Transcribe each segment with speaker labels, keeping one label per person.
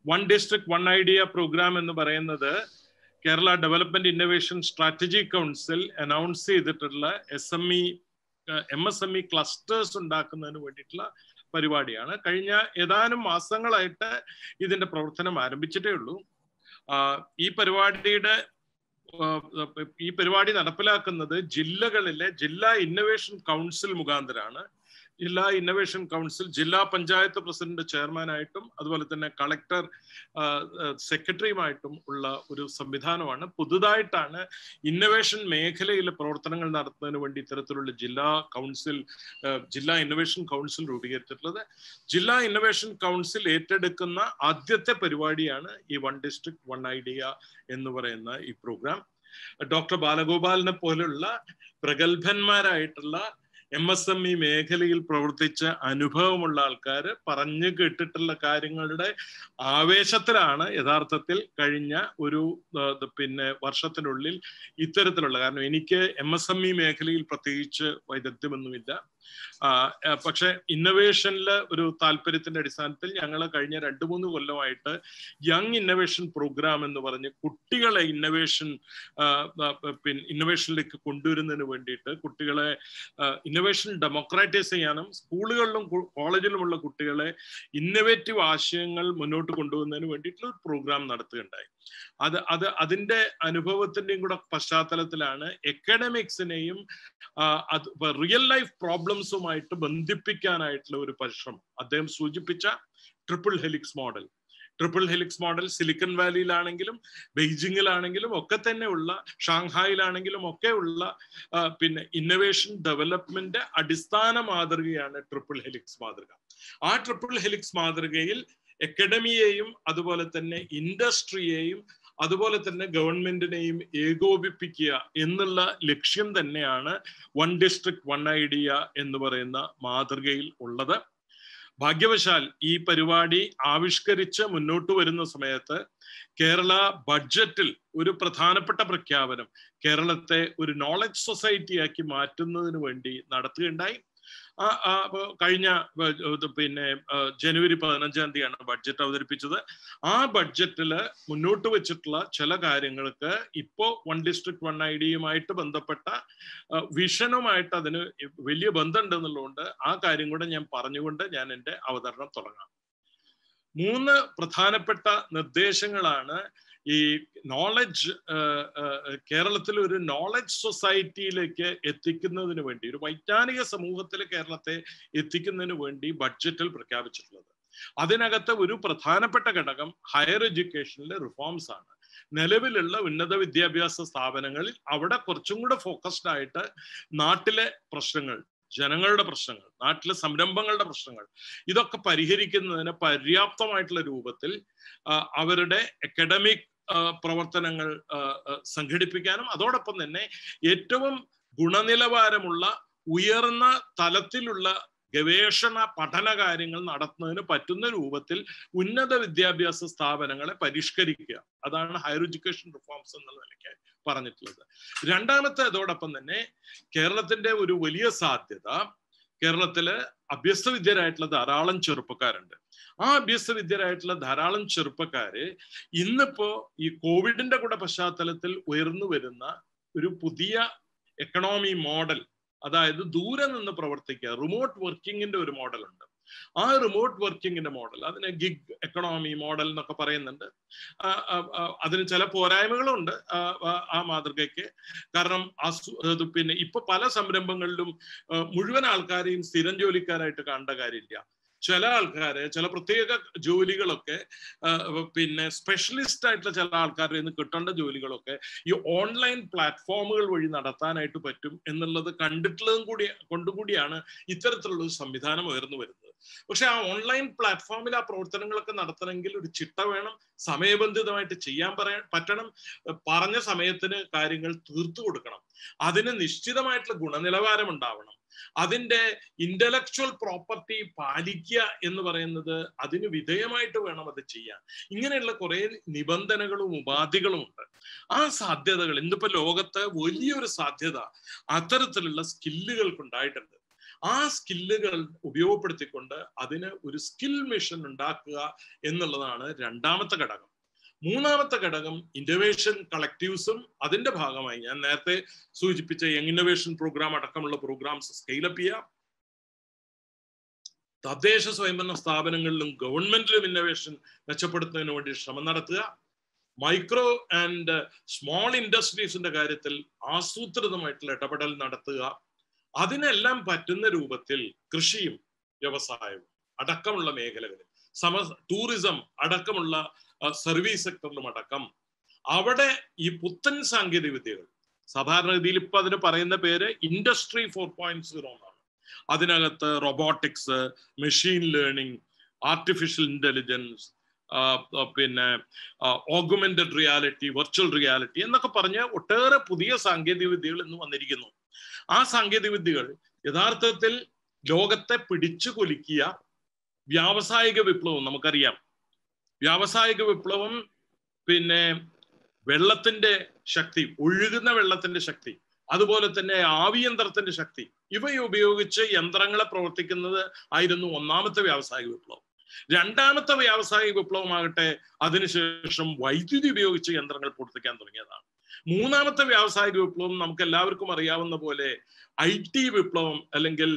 Speaker 1: one district one idea programme എന്ന് പറയുന്നത് Kerala development innovation strategy council announce ചെയ്തിട്ടുള്ള S M E M S M E clusters ഉണ്ടാക്കുന്നതിന് വേണ്ടിയിട്ടുള്ള പരിപാടിയാണ് കഴിഞ്ഞ ഏതാനും മാസങ്ങളായിട്ട് ഇതിന്റെ പ്രവർത്തനം ആരംഭിച്ചിട്ടേ ഉള്ളൂ ഈ പരിപാടിയുടെ ഈ പരിപാടി നടപ്പിലാക്കുന്നത് ജില്ലകളിലെ ജില്ലാ ഇന്നൊവേഷൻ കൗൺസിൽ മുഖാന്തരാണ് ജില്ലാ ഇന്നൊവേഷൻ കൗൺസിൽ ജില്ലാ പഞ്ചായത്ത് പ്രസിഡന്റ് ചെയർമാനായിട്ടും അതുപോലെ തന്നെ കളക്ടർ സെക്രട്ടറിയുമായിട്ടും ഉള്ള ഒരു സംവിധാനമാണ് പുതുതായിട്ടാണ് ഇന്നൊവേഷൻ മേഖലയിലെ പ്രവർത്തനങ്ങൾ നടത്തുന്നതിന് വേണ്ടി ഇത്തരത്തിലുള്ള ജില്ലാ കൗൺസിൽ ജില്ലാ ഇന്നൊവേഷൻ കൗൺസിൽ രൂപീകരിച്ചിട്ടുള്ളത് ജില്ലാ ഇന്നൊവേഷൻ കൗൺസിൽ ഏറ്റെടുക്കുന്ന ആദ്യത്തെ പരിപാടിയാണ് ഈ വൺ ഡിസ്ട്രിക്ട് വൺ ഐഡിയ എന്ന് പറയുന്ന ഈ പ്രോഗ്രാം ഡോക്ടർ ബാലഗോപാലിനെ പോലുള്ള പ്രഗത്ഭന്മാരായിട്ടുള്ള എം എസ് എം ഇ മേഖലയിൽ പ്രവർത്തിച്ച അനുഭവമുള്ള ആൾക്കാർ പറഞ്ഞു കേട്ടിട്ടുള്ള കാര്യങ്ങളുടെ ആവേശത്തിലാണ് യഥാർത്ഥത്തിൽ കഴിഞ്ഞ ഒരു പിന്നെ വർഷത്തിനുള്ളിൽ ഇത്തരത്തിലുള്ള കാരണം എനിക്ക് എം എസ് എം ഇ മേഖലയിൽ പ്രത്യേകിച്ച് വൈദഗ്ധ്യമൊന്നുമില്ല പക്ഷെ ഇന്നൊവേഷനിൽ ഒരു താല്പര്യത്തിന്റെ അടിസ്ഥാനത്തിൽ ഞങ്ങൾ കഴിഞ്ഞ രണ്ട് മൂന്ന് കൊല്ലമായിട്ട് യങ് ഇന്നൊവേഷൻ പ്രോഗ്രാം എന്ന് പറഞ്ഞ് കുട്ടികളെ ഇന്നൊവേഷൻ പിന്നെ ഇന്നൊവേഷനിലേക്ക് കൊണ്ടുവരുന്നതിന് വേണ്ടിയിട്ട് കുട്ടികളെ ഇന്നൊവേഷൻ ഡെമോക്രാറ്റൈസ് ചെയ്യാനും സ്കൂളുകളിലും കോളേജിലുമുള്ള കുട്ടികളെ ഇന്നൊവേറ്റീവ് ആശയങ്ങൾ മുന്നോട്ട് കൊണ്ടുപോകുന്നതിന് വേണ്ടിയിട്ടുള്ള ഒരു പ്രോഗ്രാം നടത്തുകയുണ്ടായി അത് അത് അതിന്റെ അനുഭവത്തിന്റെയും കൂടെ പശ്ചാത്തലത്തിലാണ് എക്കഡമിക്സിനെയും അത് റിയൽ ലൈഫ് പ്രോബ്ലംസുമായിട്ട് ബന്ധിപ്പിക്കാനായിട്ടുള്ള ഒരു പരിശ്രമം അദ്ദേഹം സൂചിപ്പിച്ച triple helix model triple helix model silicon വാലിയിലാണെങ്കിലും ബെയ്ജിങ്ങിലാണെങ്കിലും ഒക്കെ തന്നെ ഉള്ള ഷാങ്ഹായിലാണെങ്കിലും ഒക്കെ ഉള്ള പിന്നെ ഇന്നൊവേഷൻ ഡെവലപ്മെന്റ് അടിസ്ഥാന മാതൃകയാണ് ട്രിപ്പിൾ ഹെലിക്സ് മാതൃക ആ ട്രിപ്പിൾ ഹെലിക്സ് മാതൃകയിൽ എക്കഡമിയെയും അതുപോലെ തന്നെ ഇൻഡസ്ട്രിയെയും അതുപോലെ തന്നെ ഗവൺമെന്റിനെയും ഏകോപിപ്പിക്കുക എന്നുള്ള ലക്ഷ്യം തന്നെയാണ് വൺ ഡിസ്ട്രിക്ട് വൺ ഐഡിയ എന്ന് പറയുന്ന മാതൃകയിൽ ഉള്ളത് ഭാഗ്യവശാൽ ഈ പരിപാടി ആവിഷ്കരിച്ച് മുന്നോട്ട് വരുന്ന സമയത്ത് കേരള ബഡ്ജറ്റിൽ ഒരു പ്രധാനപ്പെട്ട പ്രഖ്യാപനം കേരളത്തെ ഒരു നോളജ് സൊസൈറ്റിയാക്കി മാറ്റുന്നതിന് വേണ്ടി നടത്തുകയുണ്ടായി കഴിഞ്ഞ പിന്നെ ജനുവരി പതിനഞ്ചാം തീയതിയാണ് ബഡ്ജറ്റ് അവതരിപ്പിച്ചത് ആ ബഡ്ജറ്റിൽ മുന്നോട്ട് വെച്ചിട്ടുള്ള ചില കാര്യങ്ങൾക്ക് ഇപ്പോൾ വൺ ഡിസ്ട്രിക്ട് വൺ ഐഡിയുമായിട്ട് ബന്ധപ്പെട്ട വിഷനുമായിട്ട് അതിന് വലിയ ബന്ധമുണ്ട് എന്നുള്ളതുകൊണ്ട് ആ കാര്യം കൂടെ ഞാൻ പറഞ്ഞുകൊണ്ട് ഞാൻ എൻ്റെ അവതരണം തുടങ്ങാം മൂന്ന് പ്രധാനപ്പെട്ട നിർദ്ദേശങ്ങളാണ് ഈ നോളജ് കേരളത്തിൽ ഒരു നോളജ് സൊസൈറ്റിയിലേക്ക് എത്തിക്കുന്നതിന് വേണ്ടി ഒരു വൈജ്ഞാനിക സമൂഹത്തിൽ കേരളത്തെ എത്തിക്കുന്നതിന് വേണ്ടി ബഡ്ജറ്റിൽ പ്രഖ്യാപിച്ചിട്ടുള്ളത് അതിനകത്ത് ഒരു പ്രധാനപ്പെട്ട ഘടകം ഹയർ എഡ്യൂക്കേഷനിലെ റിഫോംസ് ആണ് നിലവിലുള്ള ഉന്നത വിദ്യാഭ്യാസ സ്ഥാപനങ്ങളിൽ അവിടെ കുറച്ചും കൂടെ ഫോക്കസ്ഡ് ആയിട്ട് നാട്ടിലെ പ്രശ്നങ്ങൾ ജനങ്ങളുടെ പ്രശ്നങ്ങൾ നാട്ടിലെ സംരംഭങ്ങളുടെ പ്രശ്നങ്ങൾ ഇതൊക്കെ പരിഹരിക്കുന്നതിന് പര്യാപ്തമായിട്ടുള്ള രൂപത്തിൽ അവരുടെ അക്കാഡമിക് പ്രവർത്തനങ്ങൾ സംഘടിപ്പിക്കാനും അതോടൊപ്പം തന്നെ ഏറ്റവും ഗുണനിലവാരമുള്ള ഉയർന്ന തലത്തിലുള്ള ഗവേഷണ പഠന കാര്യങ്ങൾ നടത്തുന്നതിന് പറ്റുന്ന രൂപത്തിൽ ഉന്നത വിദ്യാഭ്യാസ സ്ഥാപനങ്ങളെ പരിഷ്കരിക്കുക അതാണ് ഹയർ എഡ്യൂക്കേഷൻ റിഫോംസ് എന്നുള്ള നിലയ്ക്ക് പറഞ്ഞിട്ടുള്ളത് രണ്ടാമത്തെ അതോടൊപ്പം തന്നെ കേരളത്തിന്റെ ഒരു വലിയ സാധ്യത കേരളത്തില് അഭ്യസ്തവിദ്യരായിട്ടുള്ള ധാരാളം ചെറുപ്പക്കാരുണ്ട് ആ അഭ്യസ്തവിദ്യരായിട്ടുള്ള ധാരാളം ചെറുപ്പക്കാര് ഇന്നിപ്പോ ഈ കോവിഡിന്റെ കൂടെ പശ്ചാത്തലത്തിൽ ഉയർന്നു വരുന്ന ഒരു പുതിയ എക്കണോമി മോഡൽ അതായത് ദൂരെ നിന്ന് പ്രവർത്തിക്കുക റിമോട്ട് വർക്കിങ്ങിന്റെ ഒരു മോഡൽ ഉണ്ട് ആ റിമോട്ട് വർക്കിങ്ങിന്റെ മോഡൽ അതിന് ഗിഗ് എക്കണോമി മോഡൽ എന്നൊക്കെ പറയുന്നുണ്ട് അതിന് ചില പോരായ്മകളുണ്ട് ആ മാതൃകയ്ക്ക് കാരണം പിന്നെ ഇപ്പൊ പല സംരംഭങ്ങളിലും മുഴുവൻ ആൾക്കാരെയും സ്ഥിരം ജോലിക്കാരായിട്ട് കാണേണ്ട കാര്യമില്ല ചില ആൾക്കാരെ ചില പ്രത്യേക ജോലികളൊക്കെ പിന്നെ സ്പെഷ്യലിസ്റ്റ് ആയിട്ടുള്ള ചില ആൾക്കാരുടെ നിന്ന് കിട്ടേണ്ട ജോലികളൊക്കെ ഈ ഓൺലൈൻ പ്ലാറ്റ്ഫോമുകൾ വഴി നടത്താനായിട്ട് പറ്റും എന്നുള്ളത് കണ്ടിട്ടുള്ളതും കൂടി കൊണ്ടുകൂടിയാണ് ഇത്തരത്തിലുള്ള ഒരു സംവിധാനം ഉയർന്നു വരുന്നത് പക്ഷെ ആ ഓൺലൈൻ പ്ലാറ്റ്ഫോമിൽ ആ പ്രവർത്തനങ്ങളൊക്കെ നടത്തണമെങ്കിൽ ഒരു ചിട്ട വേണം സമയബന്ധിതമായിട്ട് ചെയ്യാൻ പറയാൻ പറ്റണം പറഞ്ഞ സമയത്തിന് കാര്യങ്ങൾ തീർത്തു കൊടുക്കണം അതിന് നിശ്ചിതമായിട്ടുള്ള ഗുണനിലവാരം ഉണ്ടാവണം അതിന്റെ ഇന്റലക്ച്വൽ പ്രോപ്പർട്ടി പാലിക്കുക എന്ന് പറയുന്നത് അതിന് വിധേയമായിട്ട് വേണം അത് ചെയ്യാൻ ഇങ്ങനെയുള്ള കുറെ നിബന്ധനകളും ഉപാധികളും ഉണ്ട് ആ സാധ്യതകൾ ഇന്നിപ്പോ ലോകത്ത് വലിയൊരു സാധ്യത അത്തരത്തിലുള്ള സ്കില്ലുകൾക്ക് ഉണ്ടായിട്ടുണ്ട് ആ സ്കില്ലുകൾ ഉപയോഗപ്പെടുത്തിക്കൊണ്ട് അതിന് ഒരു സ്കിൽ മിഷൻ ഉണ്ടാക്കുക എന്നുള്ളതാണ് രണ്ടാമത്തെ ഘടകം മൂന്നാമത്തെ ഘടകം ഇന്നോവേഷൻ കളക്റ്റീവ്സും അതിന്റെ ഭാഗമായി ഞാൻ നേരത്തെ സൂചിപ്പിച്ച യങ് ഇന്നോവേഷൻ പ്രോഗ്രാം അടക്കമുള്ള പ്രോഗ്രാംസ് സ്കെയിലപ്പ് ചെയ്യുക തദ്ദേശ സ്വയംഭരണ സ്ഥാപനങ്ങളിലും ഗവൺമെന്റിലും ഇന്നോവേഷൻ മെച്ചപ്പെടുത്തുന്നതിന് വേണ്ടി ശ്രമം നടത്തുക മൈക്രോ ആൻഡ് സ്മോൾ ഇൻഡസ്ട്രീസിന്റെ കാര്യത്തിൽ ആസൂത്രിതമായിട്ടുള്ള ഇടപെടൽ നടത്തുക അതിനെല്ലാം പറ്റുന്ന രൂപത്തിൽ കൃഷിയും വ്യവസായവും അടക്കമുള്ള മേഖലകളിൽ സമ ടൂറിസം അടക്കമുള്ള സർവീസ് സെക്ടറിലും അടക്കം അവിടെ ഈ പുത്തൻ സാങ്കേതിക വിദ്യകൾ സാധാരണഗതിയിൽ ഇപ്പൊ അതിന് പറയുന്ന പേര് ഇൻഡസ്ട്രി ഫോർ പോയിന്റ് സീറോ എന്നാണ് അതിനകത്ത് robotics machine learning artificial intelligence പിന്നെ ഓഗുമെന്റഡ് റിയാലിറ്റി വെർച്വൽ റിയാലിറ്റി എന്നൊക്കെ പറഞ്ഞ് ഒട്ടേറെ പുതിയ സാങ്കേതിക വിദ്യകൾ ഇന്ന് വന്നിരിക്കുന്നു ആ സാങ്കേതിക വിദ്യകൾ യഥാർത്ഥത്തിൽ ലോകത്തെ പിടിച്ചു കൊലിക്കിയ വ്യാവസായിക വിപ്ലവം നമുക്കറിയാം വ്യാവസായിക വിപ്ലവം പിന്നെ വെള്ളത്തിന്റെ ശക്തി ഒഴുകുന്ന വെള്ളത്തിന്റെ ശക്തി അതുപോലെ തന്നെ ആവിയന്ത്രത്തിന്റെ ശക്തി ഇവ ഉപയോഗിച്ച് യന്ത്രങ്ങളെ പ്രവർത്തിക്കുന്നത് ആയിരുന്നു ഒന്നാമത്തെ വ്യാവസായിക വിപ്ലവം രണ്ടാമത്തെ വ്യാവസായിക വിപ്ലവമാകട്ടെ അതിനുശേഷം വൈദ്യുതി ഉപയോഗിച്ച് യന്ത്രങ്ങൾ പ്രവർത്തിക്കാൻ തുടങ്ങിയതാണ് മൂന്നാമത്തെ വ്യാവസായിക വിപ്ലവം നമുക്ക് എല്ലാവർക്കും അറിയാവുന്ന പോലെ ഐ ടി വിപ്ലവം അല്ലെങ്കിൽ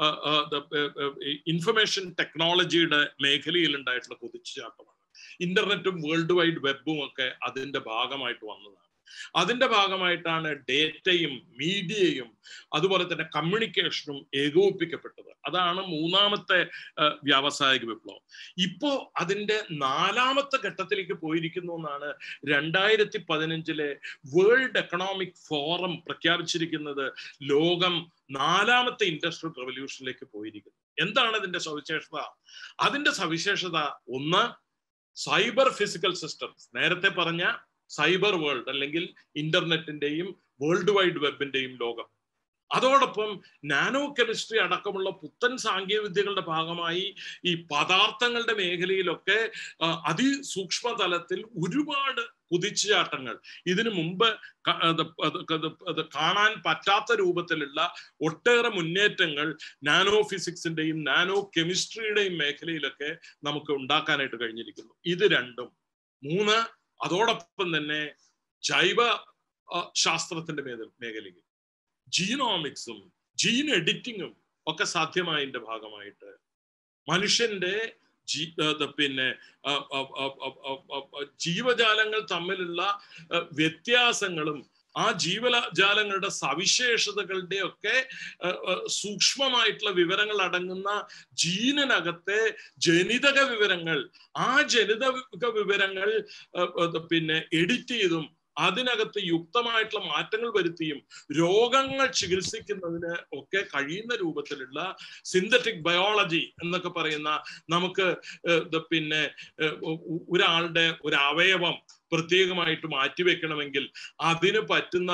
Speaker 1: ഇൻഫർമേഷൻ ടെക്നോളജിയുടെ മേഖലയിൽ ഉണ്ടായിട്ടുള്ള കുതിച്ചുചാട്ടമാണ് ഇന്റർനെറ്റും വേൾഡ് വൈഡ് വെബും ഒക്കെ അതിന്റെ ഭാഗമായിട്ട് വന്നതാണ് അതിന്റെ ഭാഗമായിട്ടാണ് ഡേറ്റയും മീഡിയയും അതുപോലെ തന്നെ കമ്മ്യൂണിക്കേഷനും ഏകോപിപ്പിക്കപ്പെട്ടത് അതാണ് മൂന്നാമത്തെ വ്യാവസായിക വിപ്ലവം ഇപ്പോ അതിന്റെ നാലാമത്തെ ഘട്ടത്തിലേക്ക് പോയിരിക്കുന്നു എന്നാണ് രണ്ടായിരത്തി പതിനഞ്ചിലെ വേൾഡ് എക്കണോമിക് ഫോറം പ്രഖ്യാപിച്ചിരിക്കുന്നത് ലോകം നാലാമത്തെ ഇൻഡസ്ട്രിയൽ റെവല്യൂഷനിലേക്ക് പോയിരിക്കുന്നു എന്താണ് അതിന്റെ സവിശേഷത അതിന്റെ സവിശേഷത ഒന്ന് സൈബർ ഫിസിക്കൽ സിസ്റ്റംസ് നേരത്തെ പറഞ്ഞ സൈബർ വേൾഡ് അല്ലെങ്കിൽ ഇന്റർനെറ്റിന്റെയും വേൾഡ് വൈഡ് വെബിന്റെയും ലോകം അതോടൊപ്പം നാനോ കെമിസ്ട്രി അടക്കമുള്ള പുത്തൻ സാങ്കേതിക വിദ്യകളുടെ ഭാഗമായി ഈ പദാർത്ഥങ്ങളുടെ മേഖലയിലൊക്കെ അതിസൂക്ഷ്മ തലത്തിൽ ഒരുപാട് കുതിച്ചുചാട്ടങ്ങൾ ഇതിനു മുമ്പ് കാണാൻ പറ്റാത്ത രൂപത്തിലുള്ള ഒട്ടേറെ മുന്നേറ്റങ്ങൾ നാനോ ഫിസിക്സിന്റെയും നാനോ കെമിസ്ട്രിയുടെയും മേഖലയിലൊക്കെ നമുക്ക് ഉണ്ടാക്കാനായിട്ട് കഴിഞ്ഞിരിക്കുന്നു ഇത് രണ്ടും മൂന്ന് അതോടൊപ്പം തന്നെ ജൈവ ശാസ്ത്രത്തിന്റെ മേഖലയിൽ ജീനോമിക്സും ജീൻ എഡിറ്റിങ്ങും ഒക്കെ സാധ്യമായതിന്റെ ഭാഗമായിട്ട് മനുഷ്യന്റെ ജീ പിന്നെ ജീവജാലങ്ങൾ തമ്മിലുള്ള വ്യത്യാസങ്ങളും ആ ജീവജാലങ്ങളുടെ സവിശേഷതകളുടെ ഒക്കെ സൂക്ഷ്മമായിട്ടുള്ള വിവരങ്ങൾ അടങ്ങുന്ന ജീനനകത്തെ ജനിതക വിവരങ്ങൾ ആ ജനിതക വിവരങ്ങൾ പിന്നെ എഡിറ്റ് ചെയ്തും അതിനകത്ത് യുക്തമായിട്ടുള്ള മാറ്റങ്ങൾ വരുത്തിയും രോഗങ്ങൾ ചികിത്സിക്കുന്നതിന് ഒക്കെ കഴിയുന്ന രൂപത്തിലുള്ള സിന്തറ്റിക് ബയോളജി എന്നൊക്കെ പറയുന്ന നമുക്ക് പിന്നെ ഒരാളുടെ ഒരു അവയവം പ്രത്യേകമായിട്ട് മാറ്റിവെക്കണമെങ്കിൽ അതിന് പറ്റുന്ന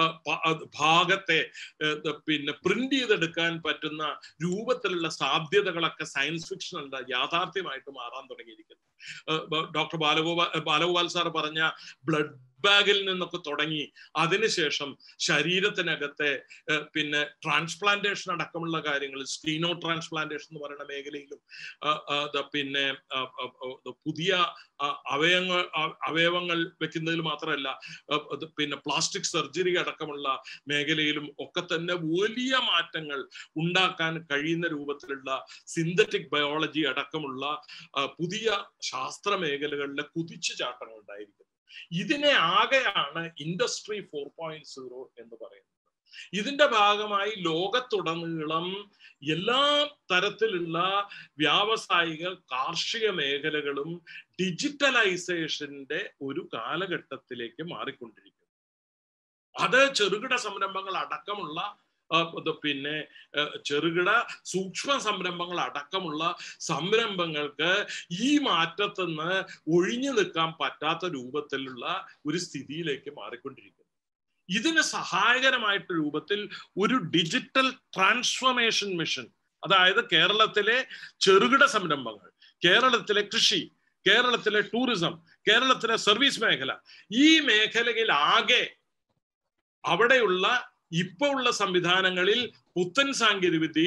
Speaker 1: ഭാഗത്തെ പിന്നെ പ്രിന്റ് ചെയ്തെടുക്കാൻ പറ്റുന്ന രൂപത്തിലുള്ള സാധ്യതകളൊക്കെ സയൻസ് ഫിക്ഷൻ അല്ല യാഥാർത്ഥ്യമായിട്ട് മാറാൻ തുടങ്ങിയിരിക്കുന്നു ഡോക്ടർ ബാലഗോപാൽ ബാലഗോപാൽ സാർ പറഞ്ഞ ബ്ലഡ് ബാഗിൽ നിന്നൊക്കെ തുടങ്ങി അതിനുശേഷം ശരീരത്തിനകത്തെ പിന്നെ ട്രാൻസ്പ്ലാന്റേഷൻ അടക്കമുള്ള കാര്യങ്ങൾ സ്കീനോ ട്രാൻസ്പ്ലാന്റേഷൻ എന്ന് പറയുന്ന മേഖലയിലും പിന്നെ പുതിയ അവയവങ്ങൾ അവയവങ്ങൾ വെക്കുന്നതിൽ മാത്രമല്ല പിന്നെ പ്ലാസ്റ്റിക് സർജറി അടക്കമുള്ള മേഖലയിലും ഒക്കെ തന്നെ വലിയ മാറ്റങ്ങൾ ഉണ്ടാക്കാൻ കഴിയുന്ന രൂപത്തിലുള്ള സിന്തറ്റിക് ബയോളജി അടക്കമുള്ള പുതിയ ശാസ്ത്ര മേഖലകളിലെ കുതിച്ചു ചാട്ടങ്ങൾ ഉണ്ടായിരിക്കുന്നത് ഇതിനെ ആകെയാണ് ഇൻഡസ്ട്രി ഫോർ പോയിന്റ് സീറോ എന്ന് പറയുന്നത് ഇതിന്റെ ഭാഗമായി ലോകത്തുടനീളം എല്ലാ തരത്തിലുള്ള വ്യാവസായിക കാർഷിക മേഖലകളും ഡിജിറ്റലൈസേഷന്റെ ഒരു കാലഘട്ടത്തിലേക്ക് മാറിക്കൊണ്ടിരിക്കുന്നു അത് ചെറുകിട സംരംഭങ്ങൾ അടക്കമുള്ള പിന്നെ ചെറുകിട സൂക്ഷ്മ സംരംഭങ്ങൾ അടക്കമുള്ള സംരംഭങ്ങൾക്ക് ഈ മാറ്റത്തുനിന്ന് ഒഴിഞ്ഞു നിൽക്കാൻ പറ്റാത്ത രൂപത്തിലുള്ള ഒരു സ്ഥിതിയിലേക്ക് മാറിക്കൊണ്ടിരിക്കുന്നു ഇതിന് സഹായകരമായിട്ട് രൂപത്തിൽ ഒരു ഡിജിറ്റൽ ട്രാൻസ്ഫോർമേഷൻ മിഷൻ അതായത് കേരളത്തിലെ ചെറുകിട സംരംഭങ്ങൾ കേരളത്തിലെ കൃഷി കേരളത്തിലെ ടൂറിസം കേരളത്തിലെ സർവീസ് മേഖല ഈ മേഖലയിൽ ആകെ അവിടെയുള്ള ഇപ്പൊ ഉള്ള സംവിധാനങ്ങളിൽ പുത്തൻ സാങ്കേതിക വിദ്യയും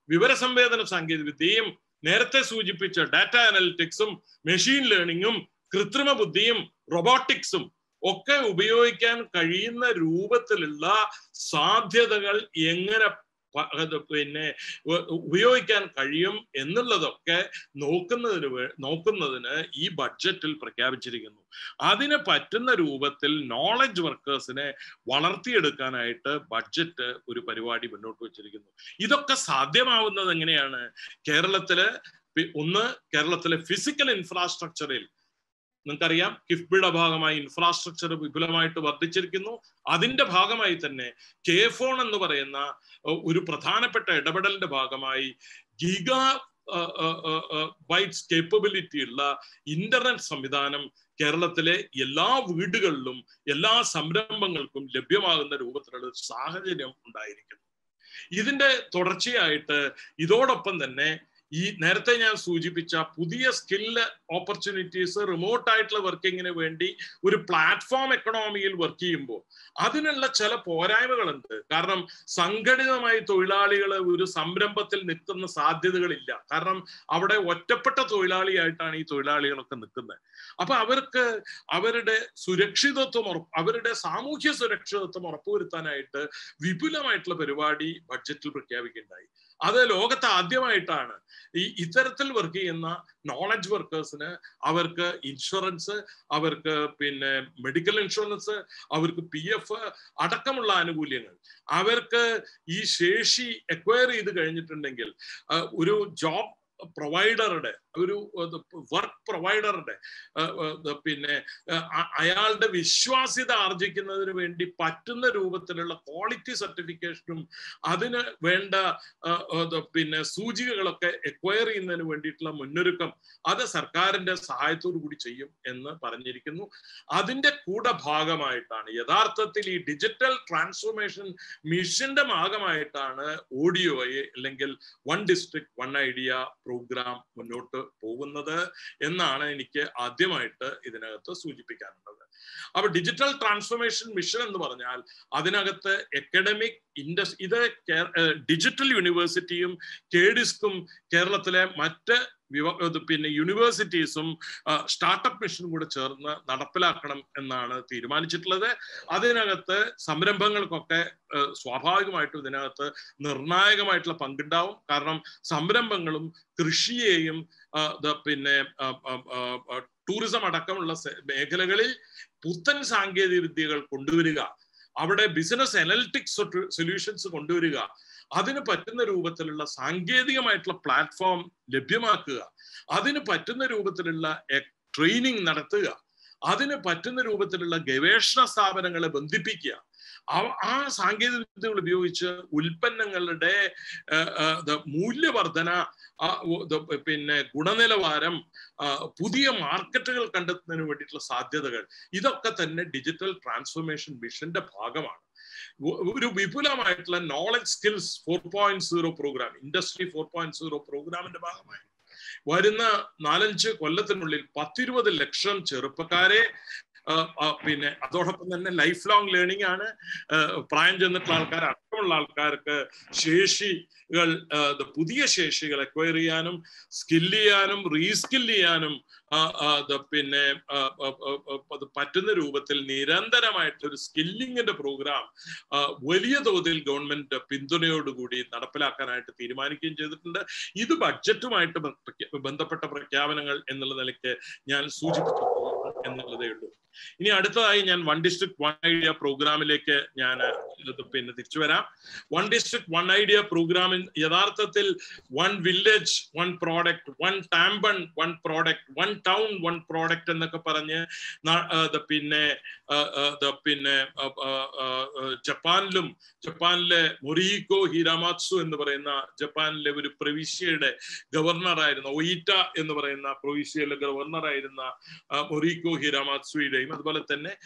Speaker 1: വിവരസംവേദന സാങ്കേതിക വിദ്യയും നേരത്തെ സൂചിപ്പിച്ച ഡാറ്റ അനലിറ്റിക്സും മെഷീൻ ലേണിംഗും കൃത്രിമ ബുദ്ധിയും റൊബോട്ടിക്സും ഒക്കെ ഉപയോഗിക്കാൻ കഴിയുന്ന രൂപത്തിലുള്ള സാധ്യതകൾ എങ്ങനെ പിന്നെ ഉപയോഗിക്കാൻ കഴിയും എന്നുള്ളതൊക്കെ നോക്കുന്നതിന് നോക്കുന്നതിന് ഈ ബഡ്ജറ്റിൽ പ്രഖ്യാപിച്ചിരിക്കുന്നു അതിന് പറ്റുന്ന രൂപത്തിൽ നോളജ് വർക്കേഴ്സിനെ വളർത്തിയെടുക്കാനായിട്ട് ബഡ്ജറ്റ് ഒരു പരിപാടി മുന്നോട്ട് വെച്ചിരിക്കുന്നു ഇതൊക്കെ സാധ്യമാവുന്നത് എങ്ങനെയാണ് കേരളത്തില് ഒന്ന് കേരളത്തിലെ ഫിസിക്കൽ ഇൻഫ്രാസ്ട്രക്ചറിൽ നിങ്ങൾക്കറിയാം കിഫ്ബിയുടെ ഭാഗമായി ഇൻഫ്രാസ്ട്രക്ചർ വിപുലമായിട്ട് വർദ്ധിച്ചിരിക്കുന്നു അതിന്റെ ഭാഗമായി തന്നെ കെ ഫോൺ എന്ന് പറയുന്ന ഒരു പ്രധാനപ്പെട്ട ഇടപെടലിന്റെ ഭാഗമായി ഗിഗ ബൈറ്റ്സ് കേപ്പബിലിറ്റി ഉള്ള ഇന്റർനെറ്റ് സംവിധാനം കേരളത്തിലെ എല്ലാ വീടുകളിലും എല്ലാ സംരംഭങ്ങൾക്കും ലഭ്യമാകുന്ന രൂപത്തിലുള്ള ഒരു സാഹചര്യം ഉണ്ടായിരിക്കുന്നു ഇതിന്റെ തുടർച്ചയായിട്ട് ഇതോടൊപ്പം തന്നെ ഈ നേരത്തെ ഞാൻ സൂചിപ്പിച്ച പുതിയ സ്കില്ല് ഓപ്പർച്യൂണിറ്റീസ് റിമോട്ട് ആയിട്ടുള്ള വർക്കിങ്ങിന് വേണ്ടി ഒരു പ്ലാറ്റ്ഫോം എക്കണോമിയിൽ വർക്ക് ചെയ്യുമ്പോൾ അതിനുള്ള ചില പോരായ്മകളുണ്ട് കാരണം സംഘടിതമായി തൊഴിലാളികൾ ഒരു സംരംഭത്തിൽ നിൽക്കുന്ന സാധ്യതകളില്ല കാരണം അവിടെ ഒറ്റപ്പെട്ട തൊഴിലാളിയായിട്ടാണ് ഈ തൊഴിലാളികളൊക്കെ നിൽക്കുന്നത് അപ്പൊ അവർക്ക് അവരുടെ സുരക്ഷിതത്വം ഉറപ്പ് അവരുടെ സാമൂഹ്യ സുരക്ഷിതത്വം ഉറപ്പുവരുത്താനായിട്ട് വിപുലമായിട്ടുള്ള പരിപാടി ബഡ്ജറ്റിൽ പ്രഖ്യാപിക്കുകയുണ്ടായി അത് ലോകത്ത് ആദ്യമായിട്ടാണ് ഈ ഇത്തരത്തിൽ വർക്ക് ചെയ്യുന്ന നോളജ് വർക്കേഴ്സിന് അവർക്ക് ഇൻഷുറൻസ് അവർക്ക് പിന്നെ മെഡിക്കൽ ഇൻഷുറൻസ് അവർക്ക് പി എഫ് അടക്കമുള്ള ആനുകൂല്യങ്ങൾ അവർക്ക് ഈ ശേഷി എക്വയർ ചെയ്ത് കഴിഞ്ഞിട്ടുണ്ടെങ്കിൽ ഒരു ജോബ് പ്രൊവൈഡറുടെ ഒരു വർക്ക് പ്രൊവൈഡറുടെ പിന്നെ അയാളുടെ വിശ്വാസ്യത ആർജിക്കുന്നതിന് വേണ്ടി പറ്റുന്ന രൂപത്തിലുള്ള ക്വാളിറ്റി സർട്ടിഫിക്കേഷനും അതിന് വേണ്ട പിന്നെ സൂചികകളൊക്കെ എക്വയർ ചെയ്യുന്നതിന് വേണ്ടിയിട്ടുള്ള മുന്നൊരുക്കം അത് സർക്കാരിന്റെ സഹായത്തോടു കൂടി ചെയ്യും എന്ന് പറഞ്ഞിരിക്കുന്നു അതിന്റെ കൂടെ ഭാഗമായിട്ടാണ് യഥാർത്ഥത്തിൽ ഈ ഡിജിറ്റൽ ട്രാൻസ്ഫോർമേഷൻ മിഷന്റെ ഭാഗമായിട്ടാണ് ഓഡിയോയെ അല്ലെങ്കിൽ one district one idea programme മുന്നോട്ട് പോകുന്നത് എന്നാണ് എനിക്ക് ആദ്യമായിട്ട് ഇതിനകത്ത് സൂചിപ്പിക്കാനുള്ളത് അപ്പൊ ഡിജിറ്റൽ ട്രാൻസ്ഫോർമേഷൻ മിഷൻ എന്ന് പറഞ്ഞാൽ അതിനകത്ത് എക്കഡമിക് ഇൻഡസ് ഇത് ഡിജിറ്റൽ യൂണിവേഴ്സിറ്റിയും കേഡിസ്കും കേരളത്തിലെ മറ്റ് പിന്നെ യൂണിവേഴ്സിറ്റീസും സ്റ്റാർട്ടപ്പ് മിഷനും കൂടെ ചേർന്ന് നടപ്പിലാക്കണം എന്നാണ് തീരുമാനിച്ചിട്ടുള്ളത് അതിനകത്ത് സംരംഭങ്ങൾക്കൊക്കെ സ്വാഭാവികമായിട്ടും ഇതിനകത്ത് നിർണായകമായിട്ടുള്ള പങ്കുണ്ടാവും കാരണം സംരംഭങ്ങളും കൃഷിയെയും പിന്നെ ടൂറിസം അടക്കമുള്ള മേഖലകളിൽ പുത്തൻ സാങ്കേതിക വിദ്യകൾ കൊണ്ടുവരിക അവിടെ ബിസിനസ് അനലിറ്റിക്സ് സൊല്യൂഷൻസ് കൊണ്ടുവരിക അതിന് പറ്റുന്ന രൂപത്തിലുള്ള സാങ്കേതികമായിട്ടുള്ള പ്ലാറ്റ്ഫോം ലഭ്യമാക്കുക അതിന് പറ്റുന്ന രൂപത്തിലുള്ള ട്രെയിനിങ് നടത്തുക അതിന് പറ്റുന്ന രൂപത്തിലുള്ള ഗവേഷണ സ്ഥാപനങ്ങളെ ബന്ധിപ്പിക്കുക ആ സാങ്കേതിക വിദ്യകൾ ഉപയോഗിച്ച് ഉൽപ്പന്നങ്ങളുടെ മൂല്യവർധന പിന്നെ ഗുണനിലവാരം പുതിയ മാർക്കറ്റുകൾ കണ്ടെത്തുന്നതിന് വേണ്ടിയിട്ടുള്ള സാധ്യതകൾ ഇതൊക്കെ തന്നെ ഡിജിറ്റൽ ട്രാൻസ്ഫോർമേഷൻ മിഷന്റെ ഭാഗമാണ് ഒരു വിപുലമായിട്ടുള്ള knowledge skills four point zero programme industry four point zero പ്രോഗ്രാമിന്റെ ഭാഗമായി വരുന്ന നാലഞ്ച് കൊല്ലത്തിനുള്ളിൽ പത്തിരുപത് ലക്ഷം ചെറുപ്പക്കാരെ പിന്നെ അതോടൊപ്പം തന്നെ ലൈഫ് ലോങ് ലേണിംഗ് ആണ് പ്രായം ചെന്നിട്ടുള്ള ആൾക്കാർ അടക്കമുള്ള ആൾക്കാർക്ക് ശേഷികൾ പുതിയ ശേഷികൾ എക്വയർ ചെയ്യാനും സ്കില്ല് ചെയ്യാനും റീസ്കിൽ ചെയ്യാനും പിന്നെ പറ്റുന്ന രൂപത്തിൽ നിരന്തരമായിട്ടൊരു സ്കില്ലിങ്ങിന്റെ പ്രോഗ്രാം വലിയ തോതിൽ ഗവൺമെന്റ് പിന്തുണയോടുകൂടി നടപ്പിലാക്കാനായിട്ട് തീരുമാനിക്കുകയും ചെയ്തിട്ടുണ്ട് ഇത് ബഡ്ജറ്റുമായിട്ട് ബന്ധപ്പെട്ട പ്രഖ്യാപനങ്ങൾ എന്നുള്ള നിലയ്ക്ക് ഞാൻ സൂചിപ്പിച്ചു എന്നുള്ളതേ ഉള്ളൂ ഇനി അടുത്തതായി ഞാൻ വൺ ഡിസ്ട്രിക്ട് വൺ ഐഡിയ പ്രോഗ്രാമിലേക്ക് ഞാൻ പിന്നെ തിരിച്ചു വരാം വൺ ഡിസ്ട്രിക്ട് വൺ ഐഡിയ പ്രോഗ്രാമിൽ യഥാർത്ഥത്തിൽ one village one product one tambon one product one town one product എന്നൊക്കെ പറഞ്ഞ് പിന്നെ പിന്നെ ജപ്പാനിലും ജപ്പാനിലെ മൊറീക്കോ ഹിരാമാത്സു എന്ന് പറയുന്ന ജപ്പാനിലെ ഒരു പ്രവിശ്യയുടെ ഗവർണറായിരുന്ന ഒയിറ്റ എന്ന് പറയുന്ന പ്രവിശ്യയിലെ ഗവർണറായിരുന്ന മൊറീക്കോ ഹിരാമാത്സുയുടെയും അതുപോലെ തന്നെ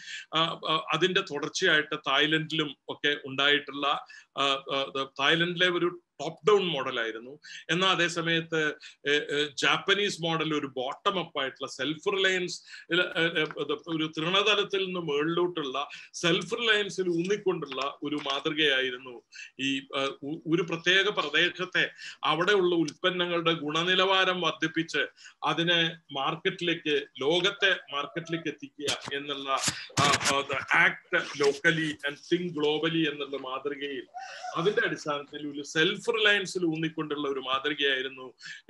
Speaker 1: അതിന്റെ തുടർച്ചയായിട്ട് തായ്ലൻഡിലും ഒക്കെ ഉണ്ടായിട്ടുള്ള തായ്ലൻഡിലെ ഒരു ടോപ്പ് ഡൗൺ മോഡലായിരുന്നു എന്നാൽ അതേ സമയത്ത് ജാപ്പനീസ് മോഡൽ ഒരു ബോട്ടം അപ്പ് ആയിട്ടുള്ള സെൽഫ് റിലയൻസ് ഒരു തൃണതലത്തിൽ നിന്ന് മുകളിലോട്ടുള്ള സെൽഫ് റിലയൻസിൽ ഊന്നിക്കൊണ്ടുള്ള ഒരു മാതൃകയായിരുന്നു ഈ ഒരു പ്രത്യേക പ്രദേശത്തെ അവിടെയുള്ള ഉൽപ്പന്നങ്ങളുടെ ഗുണനിലവാരം വർദ്ധിപ്പിച്ച് അതിനെ മാർക്കറ്റിലേക്ക് ലോകത്തെ മാർക്കറ്റിലേക്ക് എത്തിക്കുക എന്നുള്ള act locally and think globally എന്നുള്ള മാതൃകയിൽ അതിന്റെ അടിസ്ഥാനത്തിൽ ഒരു സെൽഫ് റിലയൻസിൽ ഊന്നിക്കൊണ്ടുള്ള ഒരു മാതൃകയായിരുന്നു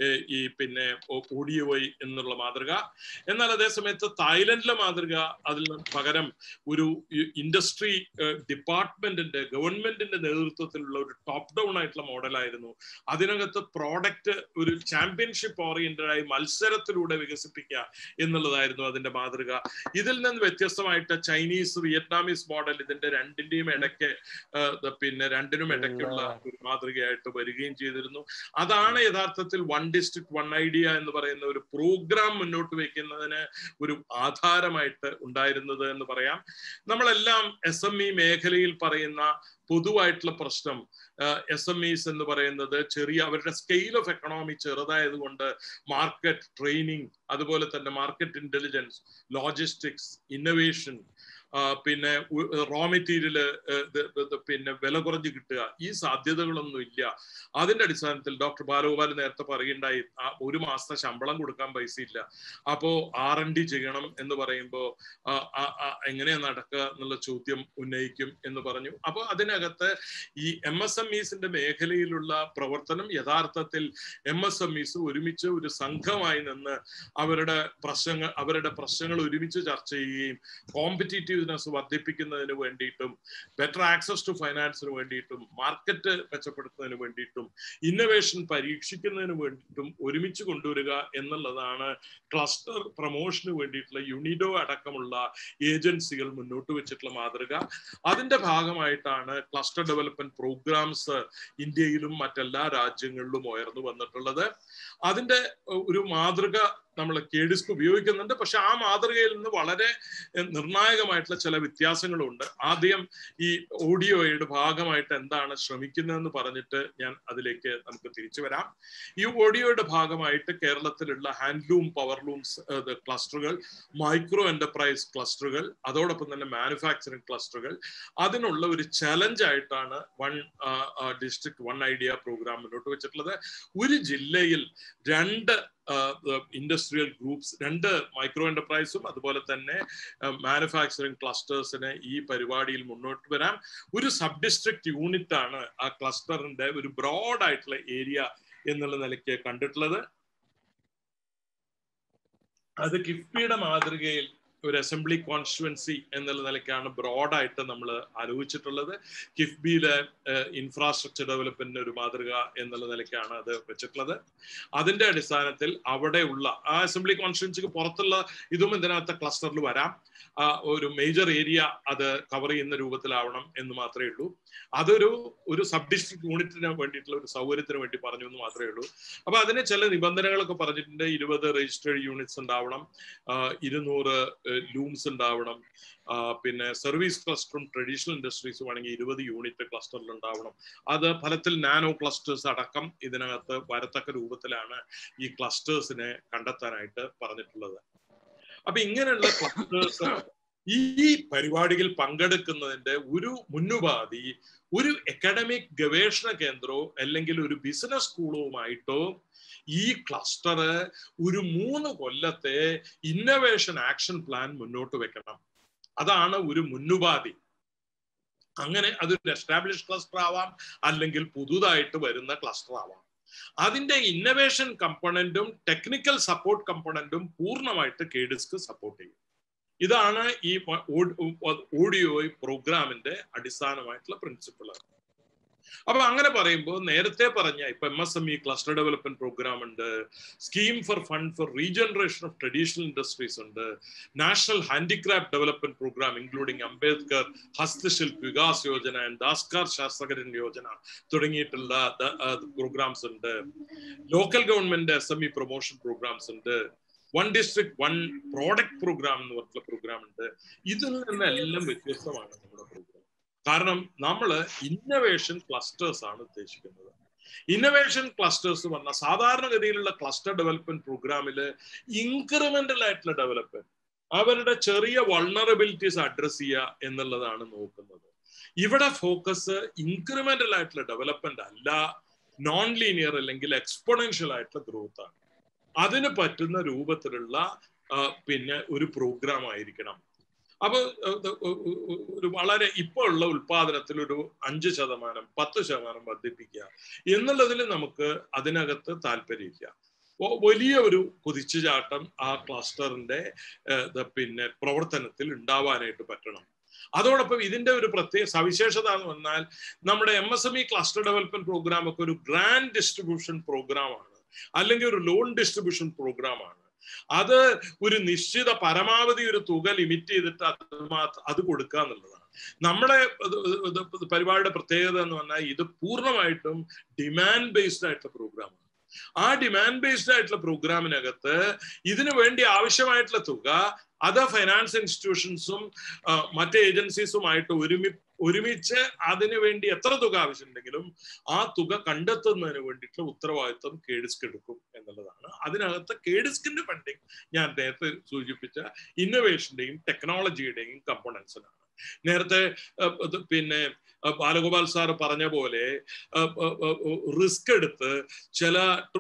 Speaker 1: ഈ പിന്നെ ഓഡിയോഐ എന്നുള്ള മാതൃക എന്നാൽ അതേസമയത്ത് തായ്ലൻഡിലെ മാതൃക അതിൽ പകരം ഒരു ഇൻഡസ്ട്രി ഡിപ്പാർട്ട്മെന്റിന്റെ ഗവൺമെന്റിന്റെ നേതൃത്വത്തിലുള്ള ഒരു ടോപ്പ് ഡൗൺ ആയിട്ടുള്ള മോഡലായിരുന്നു അതിനകത്ത് പ്രോഡക്റ്റ് ഒരു ചാമ്പ്യൻഷിപ്പ് ഓറിയന്റഡ് ആയി മത്സരത്തിലൂടെ വികസിപ്പിക്കുക എന്നുള്ളതായിരുന്നു അതിന്റെ മാതൃക ഇതിൽ നിന്ന് വ്യത്യസ്തമായിട്ട് ചൈനീസ് വിയറ്റ്നാമീസ് മോഡൽ ഇതിന്റെ രണ്ടിന്റെയും ഇടയ്ക്ക് പിന്നെ രണ്ടിനും ഇടയ്ക്കുള്ള ഒരു മാതൃകയായിട്ട് വരികയും ചെയ്തിരുന്നു അതാണ് യഥാർത്ഥത്തിൽ വൺ ഡിസ്ട്രിക്ട് വൺ ഐഡിയ എന്ന് പറയുന്ന ഒരു പ്രോഗ്രാം മുന്നോട്ട് വെക്കുന്നതിന് ഒരു ആധാരമായിട്ട് ഉണ്ടായിരുന്നത് എന്ന് പറയാം നമ്മളെല്ലാം എസ് എം ഇ മേഖലയിൽ പറയുന്ന പൊതുവായിട്ടുള്ള പ്രശ്നം എസ് എം ഇസ് എന്ന് പറയുന്നത് ചെറിയ അവരുടെ സ്കെയിൽ ഓഫ് എക്കണോമി ചെറുതായതുകൊണ്ട് മാർക്കറ്റ് ട്രെയിനിങ് അതുപോലെ തന്നെ മാർക്കറ്റ് ഇന്റലിജൻസ് ലോജിസ്റ്റിക്സ് ഇന്നൊവേഷൻ പിന്നെ റോ മെറ്റീരിയല് പിന്നെ വില കുറഞ്ഞ് കിട്ടുക ഈ സാധ്യതകളൊന്നും ഇല്ല അതിന്റെ അടിസ്ഥാനത്തിൽ ഡോക്ടർ ബാലഗോപാൽ നേരത്തെ പറയുണ്ടായി ഒരു മാസത്തെ ശമ്പളം കൊടുക്കാൻ പൈസ ഇല്ല അപ്പോ ആർ എൻ ഡി ചെയ്യണം എന്ന് പറയുമ്പോൾ എങ്ങനെയാ നടക്കുക എന്നുള്ള ചോദ്യം ഉന്നയിക്കും എന്ന് പറഞ്ഞു അപ്പോൾ അതിനകത്ത് ഈ എം എസ് എം ഇസിന്റെ മേഖലയിലുള്ള പ്രവർത്തനം യഥാർത്ഥത്തിൽ എം എസ് എം ഇസ് ഒരുമിച്ച് ഒരു സംഘമായി നിന്ന് അവരുടെ പ്രശ്നങ്ങൾ അവരുടെ പ്രശ്നങ്ങൾ ഒരുമിച്ച് ചർച്ച ചെയ്യുകയും കോമ്പറ്റീറ്റീവ് കോമ്പറ്റീവ്നെസ് വർദ്ധിപ്പിക്കുന്നതിന് വേണ്ടിയിട്ടും ബെറ്റർ ആക്സസ് ടു ഫൈനാൻസിന് വേണ്ടിയിട്ടും മാർക്കറ്റ് മെച്ചപ്പെടുത്തുന്നതിന് വേണ്ടിയിട്ടും ഇന്നൊവേഷൻ പരീക്ഷിക്കുന്നതിന് വേണ്ടിയിട്ടും ഒരുമിച്ച് കൊണ്ടുവരിക എന്നുള്ളതാണ് ക്ലസ്റ്റർ പ്രൊമോഷന് വേണ്ടിയിട്ടുള്ള യുണിഡോ അടക്കമുള്ള ഏജൻസികൾ മുന്നോട്ട് വെച്ചിട്ടുള്ള മാതൃക അതിന്റെ ഭാഗമായിട്ടാണ് ക്ലസ്റ്റർ ഡെവലപ്മെന്റ് പ്രോഗ്രാംസ് ഇന്ത്യയിലും മറ്റെല്ലാ രാജ്യങ്ങളിലും ഉയർന്നു വന്നിട്ടുള്ളത് അതിന്റെ ഒരു മാതൃക നമ്മൾ കേഡിസ്ക് ഉപയോഗിക്കുന്നുണ്ട് പക്ഷെ ആ മാതൃകയിൽ നിന്ന് വളരെ നിർണായകമായിട്ടുള്ള ചില വ്യത്യാസങ്ങളുണ്ട് ആദ്യം ഈ ഓഡിയോയുടെ ഭാഗമായിട്ട് എന്താണ് ശ്രമിക്കുന്നതെന്ന് പറഞ്ഞിട്ട് ഞാൻ അതിലേക്ക് നമുക്ക് തിരിച്ചു വരാം ഈ ഓഡിയോയുടെ ഭാഗമായിട്ട് കേരളത്തിലുള്ള ഹാൻഡ്ലൂം പവർലൂംസ് ക്ലസ്റ്ററുകൾ മൈക്രോ എന്റർപ്രൈസ് ക്ലസ്റ്ററുകൾ അതോടൊപ്പം തന്നെ മാനുഫാക്ചറിംഗ് ക്ലസ്റ്ററുകൾ അതിനുള്ള ഒരു ചലഞ്ച് ആയിട്ടാണ് one district one idea programme മുന്നോട്ട് വെച്ചിട്ടുള്ളത് ഒരു ജില്ലയിൽ രണ്ട് ഇൻഡസ്ട്രിയൽ ഗ്രൂപ്പ്സ് രണ്ട് മൈക്രോ എന്റർപ്രൈസും അതുപോലെ തന്നെ മാനുഫാക്ചറിംഗ് ക്ലസ്റ്റേഴ്സിന് ഈ പരിപാടിയിൽ മുന്നോട്ട് വരാം ഒരു സബ് ഡിസ്ട്രിക്ട് യൂണിറ്റ് ആണ് ആ ക്ലസ്റ്ററിന്റെ ഒരു ബ്രോഡ് ആയിട്ടുള്ള ഏരിയ എന്നുള്ള നിലയ്ക്ക് കണ്ടിട്ടുള്ളത് അത് കിഫ്ബിയുടെ മാതൃകയിൽ ഒരു അസംബ്ലി കോൺസ്റ്റുവൻസി എന്നുള്ള നിലയ്ക്കാണ് ബ്രോഡായിട്ട് നമ്മൾ ആലോചിച്ചിട്ടുള്ളത് കിഫ്ബിയിലെ ഇൻഫ്രാസ്ട്രക്ചർ ഡെവലപ്മെന്റിന് ഒരു മാതൃക എന്നുള്ള നിലയ്ക്കാണ് അത് വെച്ചിട്ടുള്ളത് അതിന്റെ അടിസ്ഥാനത്തിൽ അവിടെയുള്ള ആ അസംബ്ലി കോൺസ്റ്റുവൻസിക്ക് പുറത്തുള്ള ഇതും ഇതിനകത്ത് ക്ലസ്റ്ററിൽ വരാം ഒരു മേജർ ഏരിയ അത് കവർ ചെയ്യുന്ന രൂപത്തിലാവണം എന്ന് മാത്രമേ ഉള്ളൂ അതൊരു ഒരു സബ് ഡിസ്ട്രിക്ട് യൂണിറ്റിന് വേണ്ടിയിട്ടുള്ള ഒരു സൗകര്യത്തിന് വേണ്ടി പറഞ്ഞു എന്ന് മാത്രമേ ഉള്ളൂ അപ്പൊ അതിന് ചില നിബന്ധനകളൊക്കെ പറഞ്ഞിട്ടുണ്ട് ഇരുപത് രജിസ്റ്റേർഡ് യൂണിറ്റ്സ് ഉണ്ടാവണം ഇരുന്നൂറ് ലൂംസ് ഉണ്ടാവണം പിന്നെ സർവീസ് ക്ലസ്റ്ററും ട്രഡീഷണൽ ഇൻഡസ്ട്രീസും ആണെങ്കിൽ ഇരുപത് യൂണിറ്റ് ക്ലസ്റ്ററിൽ ഉണ്ടാവണം അത് ഫലത്തിൽ നാനോ ക്ലസ്റ്റേഴ്സ് അടക്കം ഇതിനകത്ത് വരത്തക്ക രൂപത്തിലാണ് ഈ ക്ലസ്റ്റേഴ്സിനെ കണ്ടെത്താനായിട്ട് പറഞ്ഞിട്ടുള്ളത് അപ്പൊ ഇങ്ങനെയുള്ള ക്ലസ്റ്റേഴ്സ് ഈ പരിപാടിയിൽ പങ്കെടുക്കുന്നതിന്റെ ഒരു മുന്നുപാധി ഒരു അക്കാഡമിക് ഗവേഷണ കേന്ദ്രമോ അല്ലെങ്കിൽ ഒരു ബിസിനസ് സ്കൂളുമായിട്ടോ ഈ ക്ലസ്റ്റർ ഒരു മൂന്ന് കൊല്ലത്തെ ഇന്നവേഷൻ ആക്ഷൻ പ്ലാൻ മുന്നോട്ട് വെക്കണം അതാണ് ഒരു മുന്നുപാധി അങ്ങനെ അതൊരു എസ്റ്റാബ്ലിഷ് ക്ലസ്റ്റർ ആവാം അല്ലെങ്കിൽ പുതുതായിട്ട് വരുന്ന ക്ലസ്റ്റർ ആവാം അതിന്റെ ഇന്നവേഷൻ കമ്പണന്റും ടെക്നിക്കൽ സപ്പോർട്ട് കമ്പണന്റും പൂർണ്ണമായിട്ട് കേഡിസ്ക് സപ്പോർട്ട് ചെയ്യും ഇതാണ് ഈ ഓഡിയോ പ്രോഗ്രാമിന്റെ അടിസ്ഥാനമായിട്ടുള്ള പ്രിൻസിപ്പിൾ അപ്പൊ അങ്ങനെ പറയുമ്പോൾ നേരത്തെ പറഞ്ഞ ഇപ്പൊ M S M E cluster development programme ഉണ്ട് scheme for fund for regeneration of traditional industries ഉണ്ട് national handicraft development programme including Ambedkar Hastshilp Vikas Yojana and Dastkar Shashaktikaran Yojana തുടങ്ങിയിട്ടുള്ള പ്രോഗ്രാംസ് ഉണ്ട് local government S M E promotion programmes ഉണ്ട് one district one product programme എന്ന് പറഞ്ഞിട്ടുള്ള programme ഉണ്ട് ഇതിൽ നിന്നെല്ലാം വ്യത്യസ്തമാണ് നമ്മുടെ പ്രോഗ്രാം കാരണം നമ്മൾ ഇന്നവേഷൻ ക്ലസ്റ്റേഴ്സ് ആണ് ഉദ്ദേശിക്കുന്നത് ഇന്നവേഷൻ ക്ലസ്റ്റേഴ്സ് പറഞ്ഞ സാധാരണഗതിയിലുള്ള ക്ലസ്റ്റർ ഡെവലപ്മെന്റ് പ്രോഗ്രാമിൽ ഇൻക്രിമെന്റൽ ആയിട്ടുള്ള ഡെവലപ്മെന്റ് അവരുടെ ചെറിയ വൾണറബിലിറ്റീസ് അഡ്രസ് ചെയ്യുക എന്നുള്ളതാണ് നോക്കുന്നത് ഇവിടെ ഫോക്കസ് ഇൻക്രിമെന്റൽ ആയിട്ടുള്ള ഡെവലപ്മെന്റ് അല്ല നോൺ ലീനിയർ അല്ലെങ്കിൽ എക്സ്പൊണൻഷ്യൽ ആയിട്ടുള്ള ഗ്രോത്ത് ആണ് അതിന് പറ്റുന്ന രൂപത്തിലുള്ള പിന്നെ ഒരു പ്രോഗ്രാം ആയിരിക്കണം അപ്പൊ ഒരു വളരെ ഇപ്പോൾ ഉള്ള ഉൽപാദനത്തിൽ ഒരു അഞ്ച് ശതമാനം പത്ത് ശതമാനം വർദ്ധിപ്പിക്കുക എന്നുള്ളതിൽ നമുക്ക് അതിനകത്ത് താല്പര്യമില്ല വലിയ ഒരു കുതിച്ചുചാട്ടം ആ ക്ലസ്റ്ററിന്റെ പിന്നെ പ്രവർത്തനത്തിൽ ഉണ്ടാവാനായിട്ട് പറ്റണം അതോടൊപ്പം ഇതിന്റെ ഒരു പ്രത്യേക സവിശേഷത എന്ന് പറഞ്ഞാൽ നമ്മുടെ M S M E cluster development programme ഒക്കെ ഒരു ഗ്രാൻഡ് ഡിസ്ട്രിബ്യൂഷൻ പ്രോഗ്രാം ആണ് അല്ലെങ്കിൽ ഒരു ലോൺ ഡിസ്ട്രിബ്യൂഷൻ പ്രോഗ്രാം ആണ് അത് ഒരു നിശ്ചിത പരമാവധി ഒരു തുക ലിമിറ്റ് ചെയ്തിട്ട് അത് മാത്രം അത് കൊടുക്കുക എന്നുള്ളതാണ് നമ്മുടെ പരിപാടിയുടെ പ്രത്യേകത എന്ന് പറഞ്ഞാൽ ഇത് പൂർണ്ണമായിട്ടും ഡിമാൻഡ് ബേസ്ഡ് ആയിട്ടുള്ള പ്രോഗ്രാമാണ് ആ ഡിമാൻഡ് ബേസ്ഡ് ആയിട്ടുള്ള പ്രോഗ്രാമിനകത്ത് ഇതിനു വേണ്ടി ആവശ്യമായിട്ടുള്ള തുക അതർ ഫൈനാൻസ് ഇൻസ്റ്റിറ്റ്യൂഷൻസും മറ്റ് ഏജൻസീസുമായിട്ട് ഒരുമി ഒരുമിച്ച് അതിനു വേണ്ടി എത്ര തുക ആവശ്യമുണ്ടെങ്കിലും ആ തുക കണ്ടെത്തുന്നതിന് വേണ്ടിയിട്ടുള്ള ഉത്തരവാദിത്വം കേഡിസ്ക് എടുക്കും എന്നുള്ളതാണ് അതിനകത്ത് കേഡിസ്കിന്റെ ഫണ്ടിങ് ഞാൻ നേരത്തെ സൂചിപ്പിച്ച ഇന്നോവേഷന്റെയും ടെക്നോളജിയുടെയും കമ്പോണൻസിനാണ് നേരത്തെ പിന്നെ ബാലഗോപാൽ സാർ പറഞ്ഞ പോലെ റിസ്ക് എടുത്ത് ചില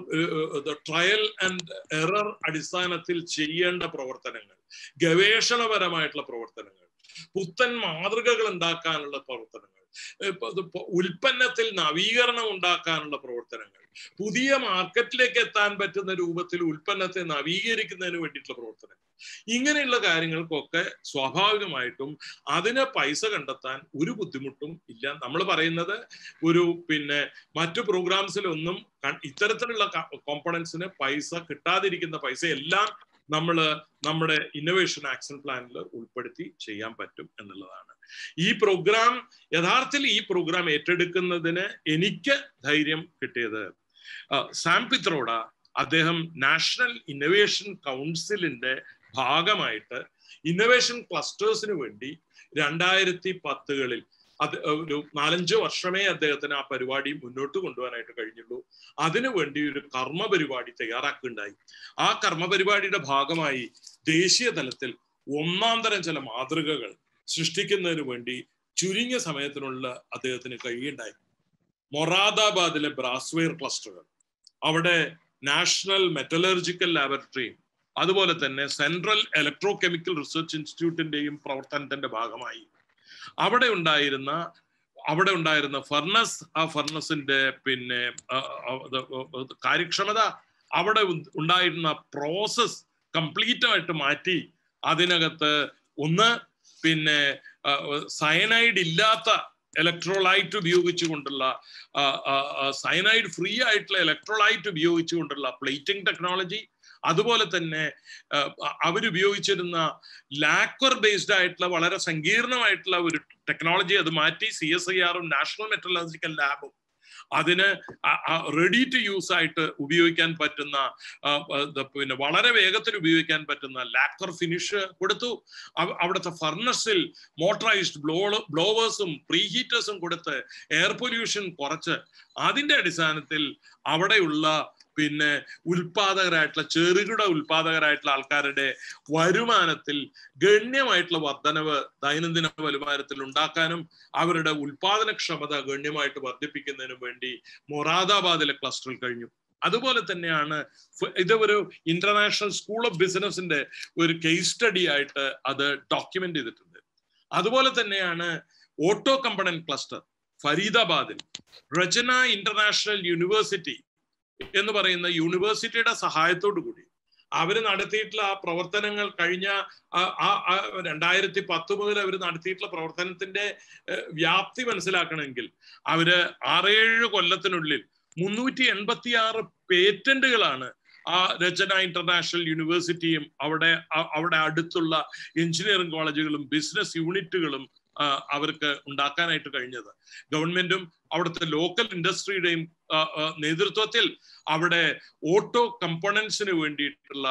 Speaker 1: ട്രയൽ ആൻഡ് എറർ അടിസ്ഥാനത്തിൽ ചെയ്യേണ്ട പ്രവർത്തനങ്ങൾ ഗവേഷണപരമായിട്ടുള്ള പ്രവർത്തനങ്ങൾ പുത്തൻ മാതൃകകൾ ഉണ്ടാക്കാനുള്ള പ്രവർത്തനങ്ങൾ ഉൽപ്പന്നത്തിൽ നവീകരണം ഉണ്ടാക്കാനുള്ള പ്രവർത്തനങ്ങൾ പുതിയ മാർക്കറ്റിലേക്ക് എത്താൻ പറ്റുന്ന രൂപത്തിൽ ഉൽപ്പന്നത്തെ നവീകരിക്കുന്നതിന് വേണ്ടിയിട്ടുള്ള പ്രവർത്തനങ്ങൾ ഇങ്ങനെയുള്ള കാര്യങ്ങൾക്കൊക്കെ സ്വാഭാവികമായിട്ടും അതിന് പൈസ കണ്ടെത്താൻ ഒരു ബുദ്ധിമുട്ടും ഇല്ല നമ്മൾ പറയുന്നത് ഒരു പിന്നെ മറ്റു പ്രോഗ്രാംസിലൊന്നും ഇത്തരത്തിലുള്ള കോമ്പണൻസിന് പൈസ കിട്ടാതിരിക്കുന്ന പൈസ എല്ലാം നമ്മൾ നമ്മുടെ ഇന്നോവേഷൻ ആക്ഷൻ പ്ലാനിൽ ഉൾപ്പെടുത്തി ചെയ്യാൻ പറ്റും എന്നുള്ളതാണ് ഈ പ്രോഗ്രാം യഥാർത്ഥത്തിൽ ഈ പ്രോഗ്രാം ഏറ്റെടുക്കുന്നതിന് എനിക്ക് ധൈര്യം കിട്ടിയത് സാം പിത്രോഡ അദ്ദേഹം നാഷണൽ ഇന്നോവേഷൻ കൗൺസിലിന്റെ ഭാഗമായിട്ട് ഇന്നോവേഷൻ ക്ലസ്റ്റേഴ്സിന് വേണ്ടി രണ്ടായിരത്തി പത്തുകളിൽ അത് ഒരു നാലഞ്ച് വർഷമേ അദ്ദേഹത്തിന് ആ പരിപാടി മുന്നോട്ട് കൊണ്ടുപോകാനായിട്ട് കഴിഞ്ഞുള്ളൂ അതിനു വേണ്ടി ഒരു കർമ്മ പരിപാടി തയ്യാറാക്കുകയുണ്ടായി ആ കർമ്മ പരിപാടിയുടെ ഭാഗമായി ദേശീയ തലത്തിൽ ഒന്നാം തരം ചില മാതൃകകൾ സൃഷ്ടിക്കുന്നതിന് വേണ്ടി ചുരുങ്ങിയ സമയത്തിനുള്ള അദ്ദേഹത്തിന് കഴിയുണ്ടായി മൊറാദാബാദിലെ ബ്രാസ്വെയർ ക്ലസ്റ്ററുകൾ അവിടെ നാഷണൽ മെറ്റലർജിക്കൽ ലാബറട്ടറിയും അതുപോലെ തന്നെ സെൻട്രൽ ഇലക്ട്രോ കെമിക്കൽ റിസർച്ച് ഇൻസ്റ്റിറ്റ്യൂട്ടിന്റെയും പ്രവർത്തനത്തിന്റെ ഭാഗമായി അവിടെ ഉണ്ടായിരുന്ന അവിടെ ഉണ്ടായിരുന്ന ഫർണസ് ആ ഫർണസിന്റെ പിന്നെ കാര്യക്ഷമത അവിടെ ഉണ്ടായിരുന്ന പ്രോസസ് കംപ്ലീറ്റ് ആയിട്ട് മാറ്റി അതിനകത്ത് ഒന്ന് പിന്നെ സയനൈഡ് ഇല്ലാത്ത ഇലക്ട്രോലൈറ്റ് ഉപയോഗിച്ചുകൊണ്ടുള്ള സയനൈഡ് ഫ്രീ ആയിട്ടുള്ള ഇലക്ട്രോലൈറ്റ് ഉപയോഗിച്ചുകൊണ്ടുള്ള പ്ലേറ്റിംഗ് ടെക്നോളജി അതുപോലെ തന്നെ അവരുപയോഗിച്ചിരുന്ന ലാക്വർ ബേസ്ഡ് ആയിട്ടുള്ള വളരെ സങ്കീർണമായിട്ടുള്ള ഒരു ടെക്നോളജി അത് മാറ്റി സി എസ് ഐ ആറും നാഷണൽ മെറ്ററോളജിക്കൽ ലാബും അതിന് റെഡി ടു യൂസ് ആയിട്ട് ഉപയോഗിക്കാൻ പറ്റുന്ന പിന്നെ വളരെ വേഗത്തിൽ ഉപയോഗിക്കാൻ പറ്റുന്ന ലാക്വർ ഫിനിഷ് കൊടുത്തു അവിടുത്തെ ഫർണസിൽ മോട്ടറൈസ്ഡ് ബ്ലോ ബ്ലോവേഴ്സും പ്രീഹീറ്റേഴ്സും കൊടുത്ത് എയർ പൊല്യൂഷൻ കുറച്ച് അതിന്റെ അടിസ്ഥാനത്തിൽ അവിടെയുള്ള പിന്നെ ഉൽപാദകരായിട്ടുള്ള ചെറുകിട ഉൽപാദകരായിട്ടുള്ള ആൾക്കാരുടെ വരുമാനത്തിൽ ഗണ്യമായിട്ടുള്ള വർധനവ് ദൈനംദിന വരുമാനത്തിൽ ഉണ്ടാക്കാനും അവരുടെ ഉൽപാദനക്ഷമത ഗണ്യമായിട്ട് വർദ്ധിപ്പിക്കുന്നതിനും വേണ്ടി മൊറാദാബാദിലെ ക്ലസ്റ്ററിൽ കഴിഞ്ഞു അതുപോലെ തന്നെയാണ് ഇത് ഒരു ഇന്റർനാഷണൽ സ്കൂൾ ഓഫ് ബിസിനസിന്റെ ഒരു കേസ് സ്റ്റഡി ആയിട്ട് അത് ഡോക്യുമെന്റ് ചെയ്തിട്ടുണ്ട് അതുപോലെ തന്നെയാണ് ഓട്ടോ കമ്പണന്റ് ക്ലസ്റ്റർ ഫരീദാബാദിൽ റചന ഇന്റർനാഷണൽ യൂണിവേഴ്സിറ്റി എന്ന് പറയുന്ന യൂണിവേഴ്സിറ്റിയുടെ സഹായത്തോടു കൂടി അവര് നടത്തിയിട്ടുള്ള ആ പ്രവർത്തനങ്ങൾ കഴിഞ്ഞ ആ രണ്ടായിരത്തി പത്ത് മുതൽ അവർ നടത്തിയിട്ടുള്ള പ്രവർത്തനത്തിന്റെ വ്യാപ്തി മനസ്സിലാക്കണമെങ്കിൽ അവര് ആറേഴ് കൊല്ലത്തിനുള്ളിൽ മുന്നൂറ്റി എൺപത്തി ആറ് പേറ്റന്റുകളാണ് ആ രചന ഇന്റർനാഷണൽ യൂണിവേഴ്സിറ്റിയും അവിടെ അവിടെ അടുത്തുള്ള എഞ്ചിനീയറിംഗ് കോളേജുകളും ബിസിനസ് യൂണിറ്റുകളും അവർക്ക് ഉണ്ടാക്കാനായിട്ട് കഴിഞ്ഞത് ഗവൺമെന്റും അവിടുത്തെ ലോക്കൽ ഇൻഡസ്ട്രിയുടെയും നേതൃത്വത്തിൽ അവിടെ ഓട്ടോ കമ്പോണൻസിന് വേണ്ടിയിട്ടുള്ള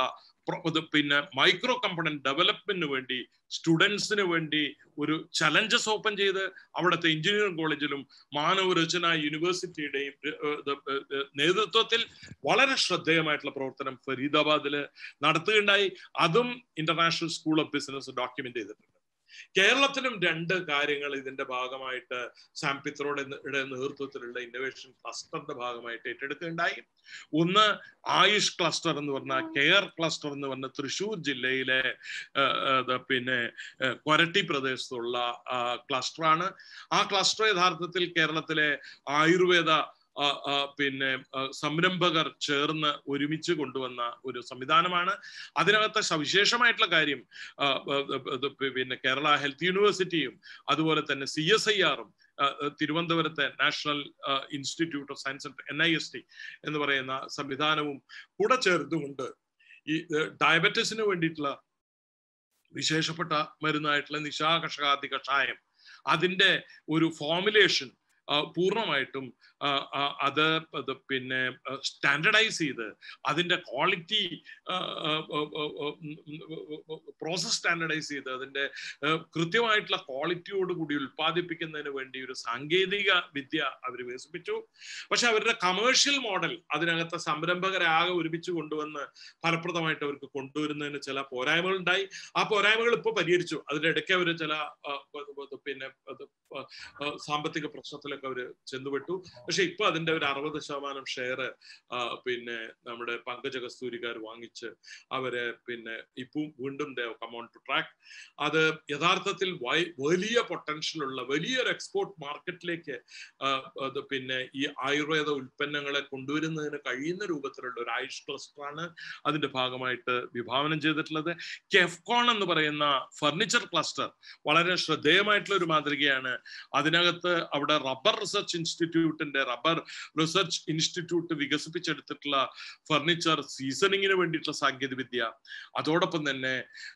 Speaker 1: പിന്നെ മൈക്രോ കമ്പണന്റ് ഡെവലപ്മെന്റിന് വേണ്ടി സ്റ്റുഡൻസിന് വേണ്ടി ഒരു ചലഞ്ചസ് ഓപ്പൺ ചെയ്ത് അവിടുത്തെ എഞ്ചിനീയറിംഗ് കോളേജിലും മാനവ രചന യൂണിവേഴ്സിറ്റിയുടെയും നേതൃത്വത്തിൽ വളരെ ശ്രദ്ധേയമായിട്ടുള്ള പ്രവർത്തനം ഫരീദാബാദില് നടത്തുകയുണ്ടായി അതും international school of business document ചെയ്തിട്ടുണ്ട് കേരളത്തിലും രണ്ട് കാര്യങ്ങൾ ഇതിന്റെ ഭാഗമായിട്ട് സാംപിത്രോയുടെ നേതൃത്വത്തിലുള്ള ഇന്നോവേഷൻ ക്ലസ്റ്ററിന്റെ ഭാഗമായിട്ട് ഏറ്റെടുക്കുകയുണ്ടായി ഒന്ന് ആയുഷ് ക്ലസ്റ്റർ എന്ന് പറഞ്ഞ കെയർ ക്ലസ്റ്റർ എന്ന് പറഞ്ഞ തൃശൂർ ജില്ലയിലെ പിന്നെ കൊരട്ടി പ്രദേശത്തുള്ള ക്ലസ്റ്ററാണ് ആ ക്ലസ്റ്റർ യഥാർത്ഥത്തിൽ കേരളത്തിലെ ആയുർവേദ പിന്നെ സംരംഭകർ ചേർന്ന് ഒരുമിച്ച് കൊണ്ടുവന്ന ഒരു സംവിധാനമാണ് അതിനകത്തെ സവിശേഷമായിട്ടുള്ള കാര്യം പിന്നെ കേരള ഹെൽത്ത് യൂണിവേഴ്സിറ്റിയും അതുപോലെ തന്നെ സി എസ് ഐ ആറും തിരുവനന്തപുരത്തെ national institute of science N I S T എന്ന് പറയുന്ന സംവിധാനവും കൂടെ ചേർത്തുകൊണ്ട് ഈ ഡയബറ്റിസിന് വേണ്ടിയിട്ടുള്ള വിശേഷപ്പെട്ട മരുന്നായിട്ടുള്ള നിശാകഷകാതി കഷായം അതിന്റെ ഒരു ഫോമുലേഷൻ പൂർണ്ണമായിട്ടും അത് പിന്നെ സ്റ്റാൻഡർഡൈസ് ചെയ്ത് അതിൻ്റെ ക്വാളിറ്റി പ്രോസസ് സ്റ്റാൻഡർഡൈസ് ചെയ്ത് അതിൻ്റെ കൃത്യമായിട്ടുള്ള ക്വാളിറ്റിയോട് കൂടി ഉൽപ്പാദിപ്പിക്കുന്നതിന് വേണ്ടി ഒരു സാങ്കേതിക വിദ്യ അവർ വികസിപ്പിച്ചു പക്ഷെ അവരുടെ കമേഴ്ഷ്യൽ മോഡൽ അതിനകത്തെ സംരംഭകരെ ആകെ ഒരുമിച്ച് കൊണ്ടുവന്ന് ഫലപ്രദമായിട്ട് അവർക്ക് കൊണ്ടുവരുന്നതിന് ചില പോരായ്മകൾ ഉണ്ടായി ആ പോരായ്മകൾ ഇപ്പോൾ പരിഹരിച്ചു അതിൻ്റെ ഇടയ്ക്ക് അവർ ചില പിന്നെ സാമ്പത്തിക പ്രശ്നത്തിലൊക്കെ അവർ ചെന്നുപെട്ടു പക്ഷെ ഇപ്പൊ അതിന്റെ ഒരു അറുപത് ശതമാനം ഷെയർ പിന്നെ നമ്മുടെ പങ്കജ കസ്തൂരിക്കാർ വാങ്ങിച്ച് അവരെ പിന്നെ ഇപ്പം വീണ്ടും കമോൺ ടു ട്രാക്ക് അത് യഥാർത്ഥത്തിൽ വലിയ പൊട്ടൻഷ്യൽ ഉള്ള വലിയൊരു എക്സ്പോർട്ട് മാർക്കറ്റിലേക്ക് അത് പിന്നെ ഈ ആയുർവേദ ഉൽപ്പന്നങ്ങളെ കൊണ്ടുവരുന്നതിന് കഴിയുന്ന രൂപത്തിലുള്ള ഒരു ആയുഷ് ക്ലസ്റ്ററാണ് അതിന്റെ ഭാഗമായിട്ട് വിഭാവനം ചെയ്തിട്ടുള്ളത് കെഫ്കോൺ എന്ന് പറയുന്ന ഫർണിച്ചർ ക്ലസ്റ്റർ വളരെ ശ്രദ്ധേയമായിട്ടുള്ള ഒരു മാതൃകയാണ് അതിനകത്ത് അവിടെ റബ്ബർ റിസർച്ച് ഇൻസ്റ്റിറ്റ്യൂട്ടിന്റെ റബ്ബർ റിസർച്ച് ഇൻസ്റ്റിറ്റ്യൂട്ട് വികസിപ്പിച്ചെടുത്തിട്ടുള്ള ഫർണിച്ചർ സീസണിങ്ങിന് വേണ്ടിയിട്ടുള്ള സാങ്കേതിക വിദ്യ അതോടൊപ്പം തന്നെ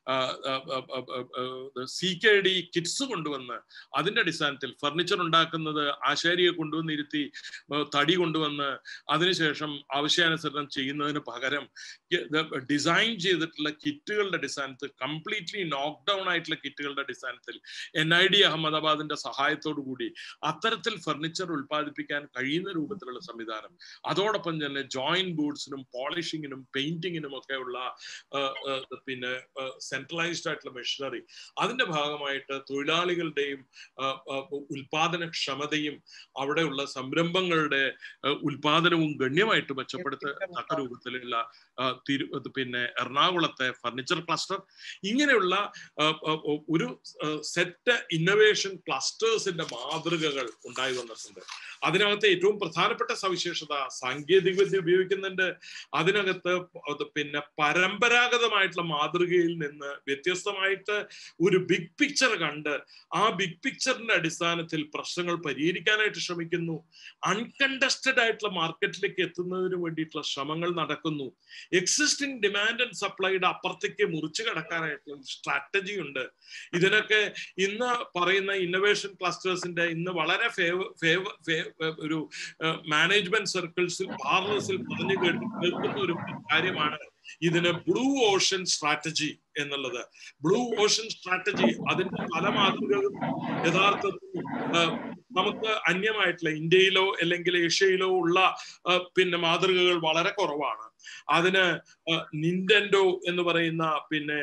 Speaker 1: സി കെ ഡി കിറ്റ്സ് കൊണ്ടുവന്ന് അതിന്റെ അടിസ്ഥാനത്തിൽ ഫർണിച്ചർ ഉണ്ടാക്കുന്നത് ആശാരിയെ കൊണ്ടുവന്നിരുത്തി തടി കൊണ്ടുവന്ന് അതിനുശേഷം ആവശ്യാനുസരണം ചെയ്യുന്നതിന് പകരം ഡിസൈൻ ചെയ്തിട്ടുള്ള കിറ്റുകളുടെ അടിസ്ഥാനത്തിൽ കംപ്ലീറ്റ്ലി നോക്ക് ഡൗൺ ആയിട്ടുള്ള കിറ്റുകളുടെ അടിസ്ഥാനത്തിൽ എൻ ഐ ഡി അഹമ്മദാബാദിന്റെ സഹായത്തോടു കൂടി അത്തരത്തിൽ ഫർണിച്ചർ ഉൽപ്പാദിപ്പിക്കാൻ കഴിയുന്ന രൂപത്തിലുള്ള സംവിധാനം അതോടൊപ്പം തന്നെ ജോയിന്റ് ബോർഡ്സിനും പോളിഷിങ്ങിനും പെയിന്റിങ്ങിനും ഒക്കെ ഉള്ള പിന്നെ സെൻട്രലൈസ്ഡ് ആയിട്ടുള്ള മെഷീനറി അതിന്റെ ഭാഗമായിട്ട് തൊഴിലാളികളുടെയും ഉൽപാദനക്ഷമതയും അവിടെയുള്ള സംരംഭങ്ങളുടെ ഉൽപാദനവും ഗണ്യമായിട്ട് മെച്ചപ്പെടുത്തത്തക്ക രൂപത്തിലുള്ള തിരു പിന്നെ എറണാകുളത്തെ ഫർണിച്ചർ ക്ലസ്റ്റർ ഇങ്ങനെയുള്ള ഒരു സെറ്റ് ഇന്നോവേഷൻ ക്ലസ്റ്റേഴ്സിന്റെ മാതൃകകൾ ഉണ്ടായി വന്നിട്ടുണ്ട് അതിനകത്ത് ഏറ്റവും പ്രധാനപ്പെട്ട സവിശേഷത സാങ്കേതിക വിദ്യ ഉപയോഗിക്കുന്നുണ്ട് അതിനകത്ത് പിന്നെ പരമ്പരാഗതമായിട്ടുള്ള മാതൃകയിൽ നിന്ന് വ്യത്യസ്തമായിട്ട് ഒരു ബിഗ് പിക്ചർ കണ്ട് ആ ബിഗ് പിക്ചറിന്റെ അടിസ്ഥാനത്തിൽ പ്രശ്നങ്ങൾ പരിഹരിക്കാനായിട്ട് ശ്രമിക്കുന്നു അൺകണ്ടസ്റ്റഡ് ആയിട്ടുള്ള മാർക്കറ്റിലേക്ക് എത്തുന്നതിന് വേണ്ടിയിട്ടുള്ള ശ്രമങ്ങൾ നടക്കുന്നു എക്സിസ്റ്റിംഗ് ഡിമാൻഡ് ആൻഡ് സപ്ലൈയുടെ അപ്പുറത്തേക്ക് മുറിച്ചു കടക്കാനായിട്ടുള്ള സ്ട്രാറ്റജി ഉണ്ട് ഇതിനൊക്കെ ഇന്ന് പറയുന്ന ഇന്നോവേഷൻ ക്ലസ്റ്റേഴ്സിന്റെ ഇന്ന് വളരെ ഫേവ ഫേവ ഒരു മാനേജ്മെന്റ് സർക്കിൾസിൽ പാർലേഴ്സിൽ പറഞ്ഞു കേൾക്കുന്ന ഒരു കാര്യമാണ് ഇതിന് ബ്ലൂ ഓഷൻ സ്ട്രാറ്റജി എന്നുള്ളത് ബ്ലൂ ഓഷൻ സ്ട്രാറ്റജി അതിന്റെ പല മാതൃകകളും യഥാർത്ഥത്തിൽ നമുക്ക് അന്യമായിട്ടുള്ള ഇന്ത്യയിലോ അല്ലെങ്കിൽ ഏഷ്യയിലോ ഉള്ള പിന്നെ മാതൃകകൾ വളരെ കുറവാണ് അതിന് നിന്റൻഡോ എന്ന് പറയുന്ന പിന്നെ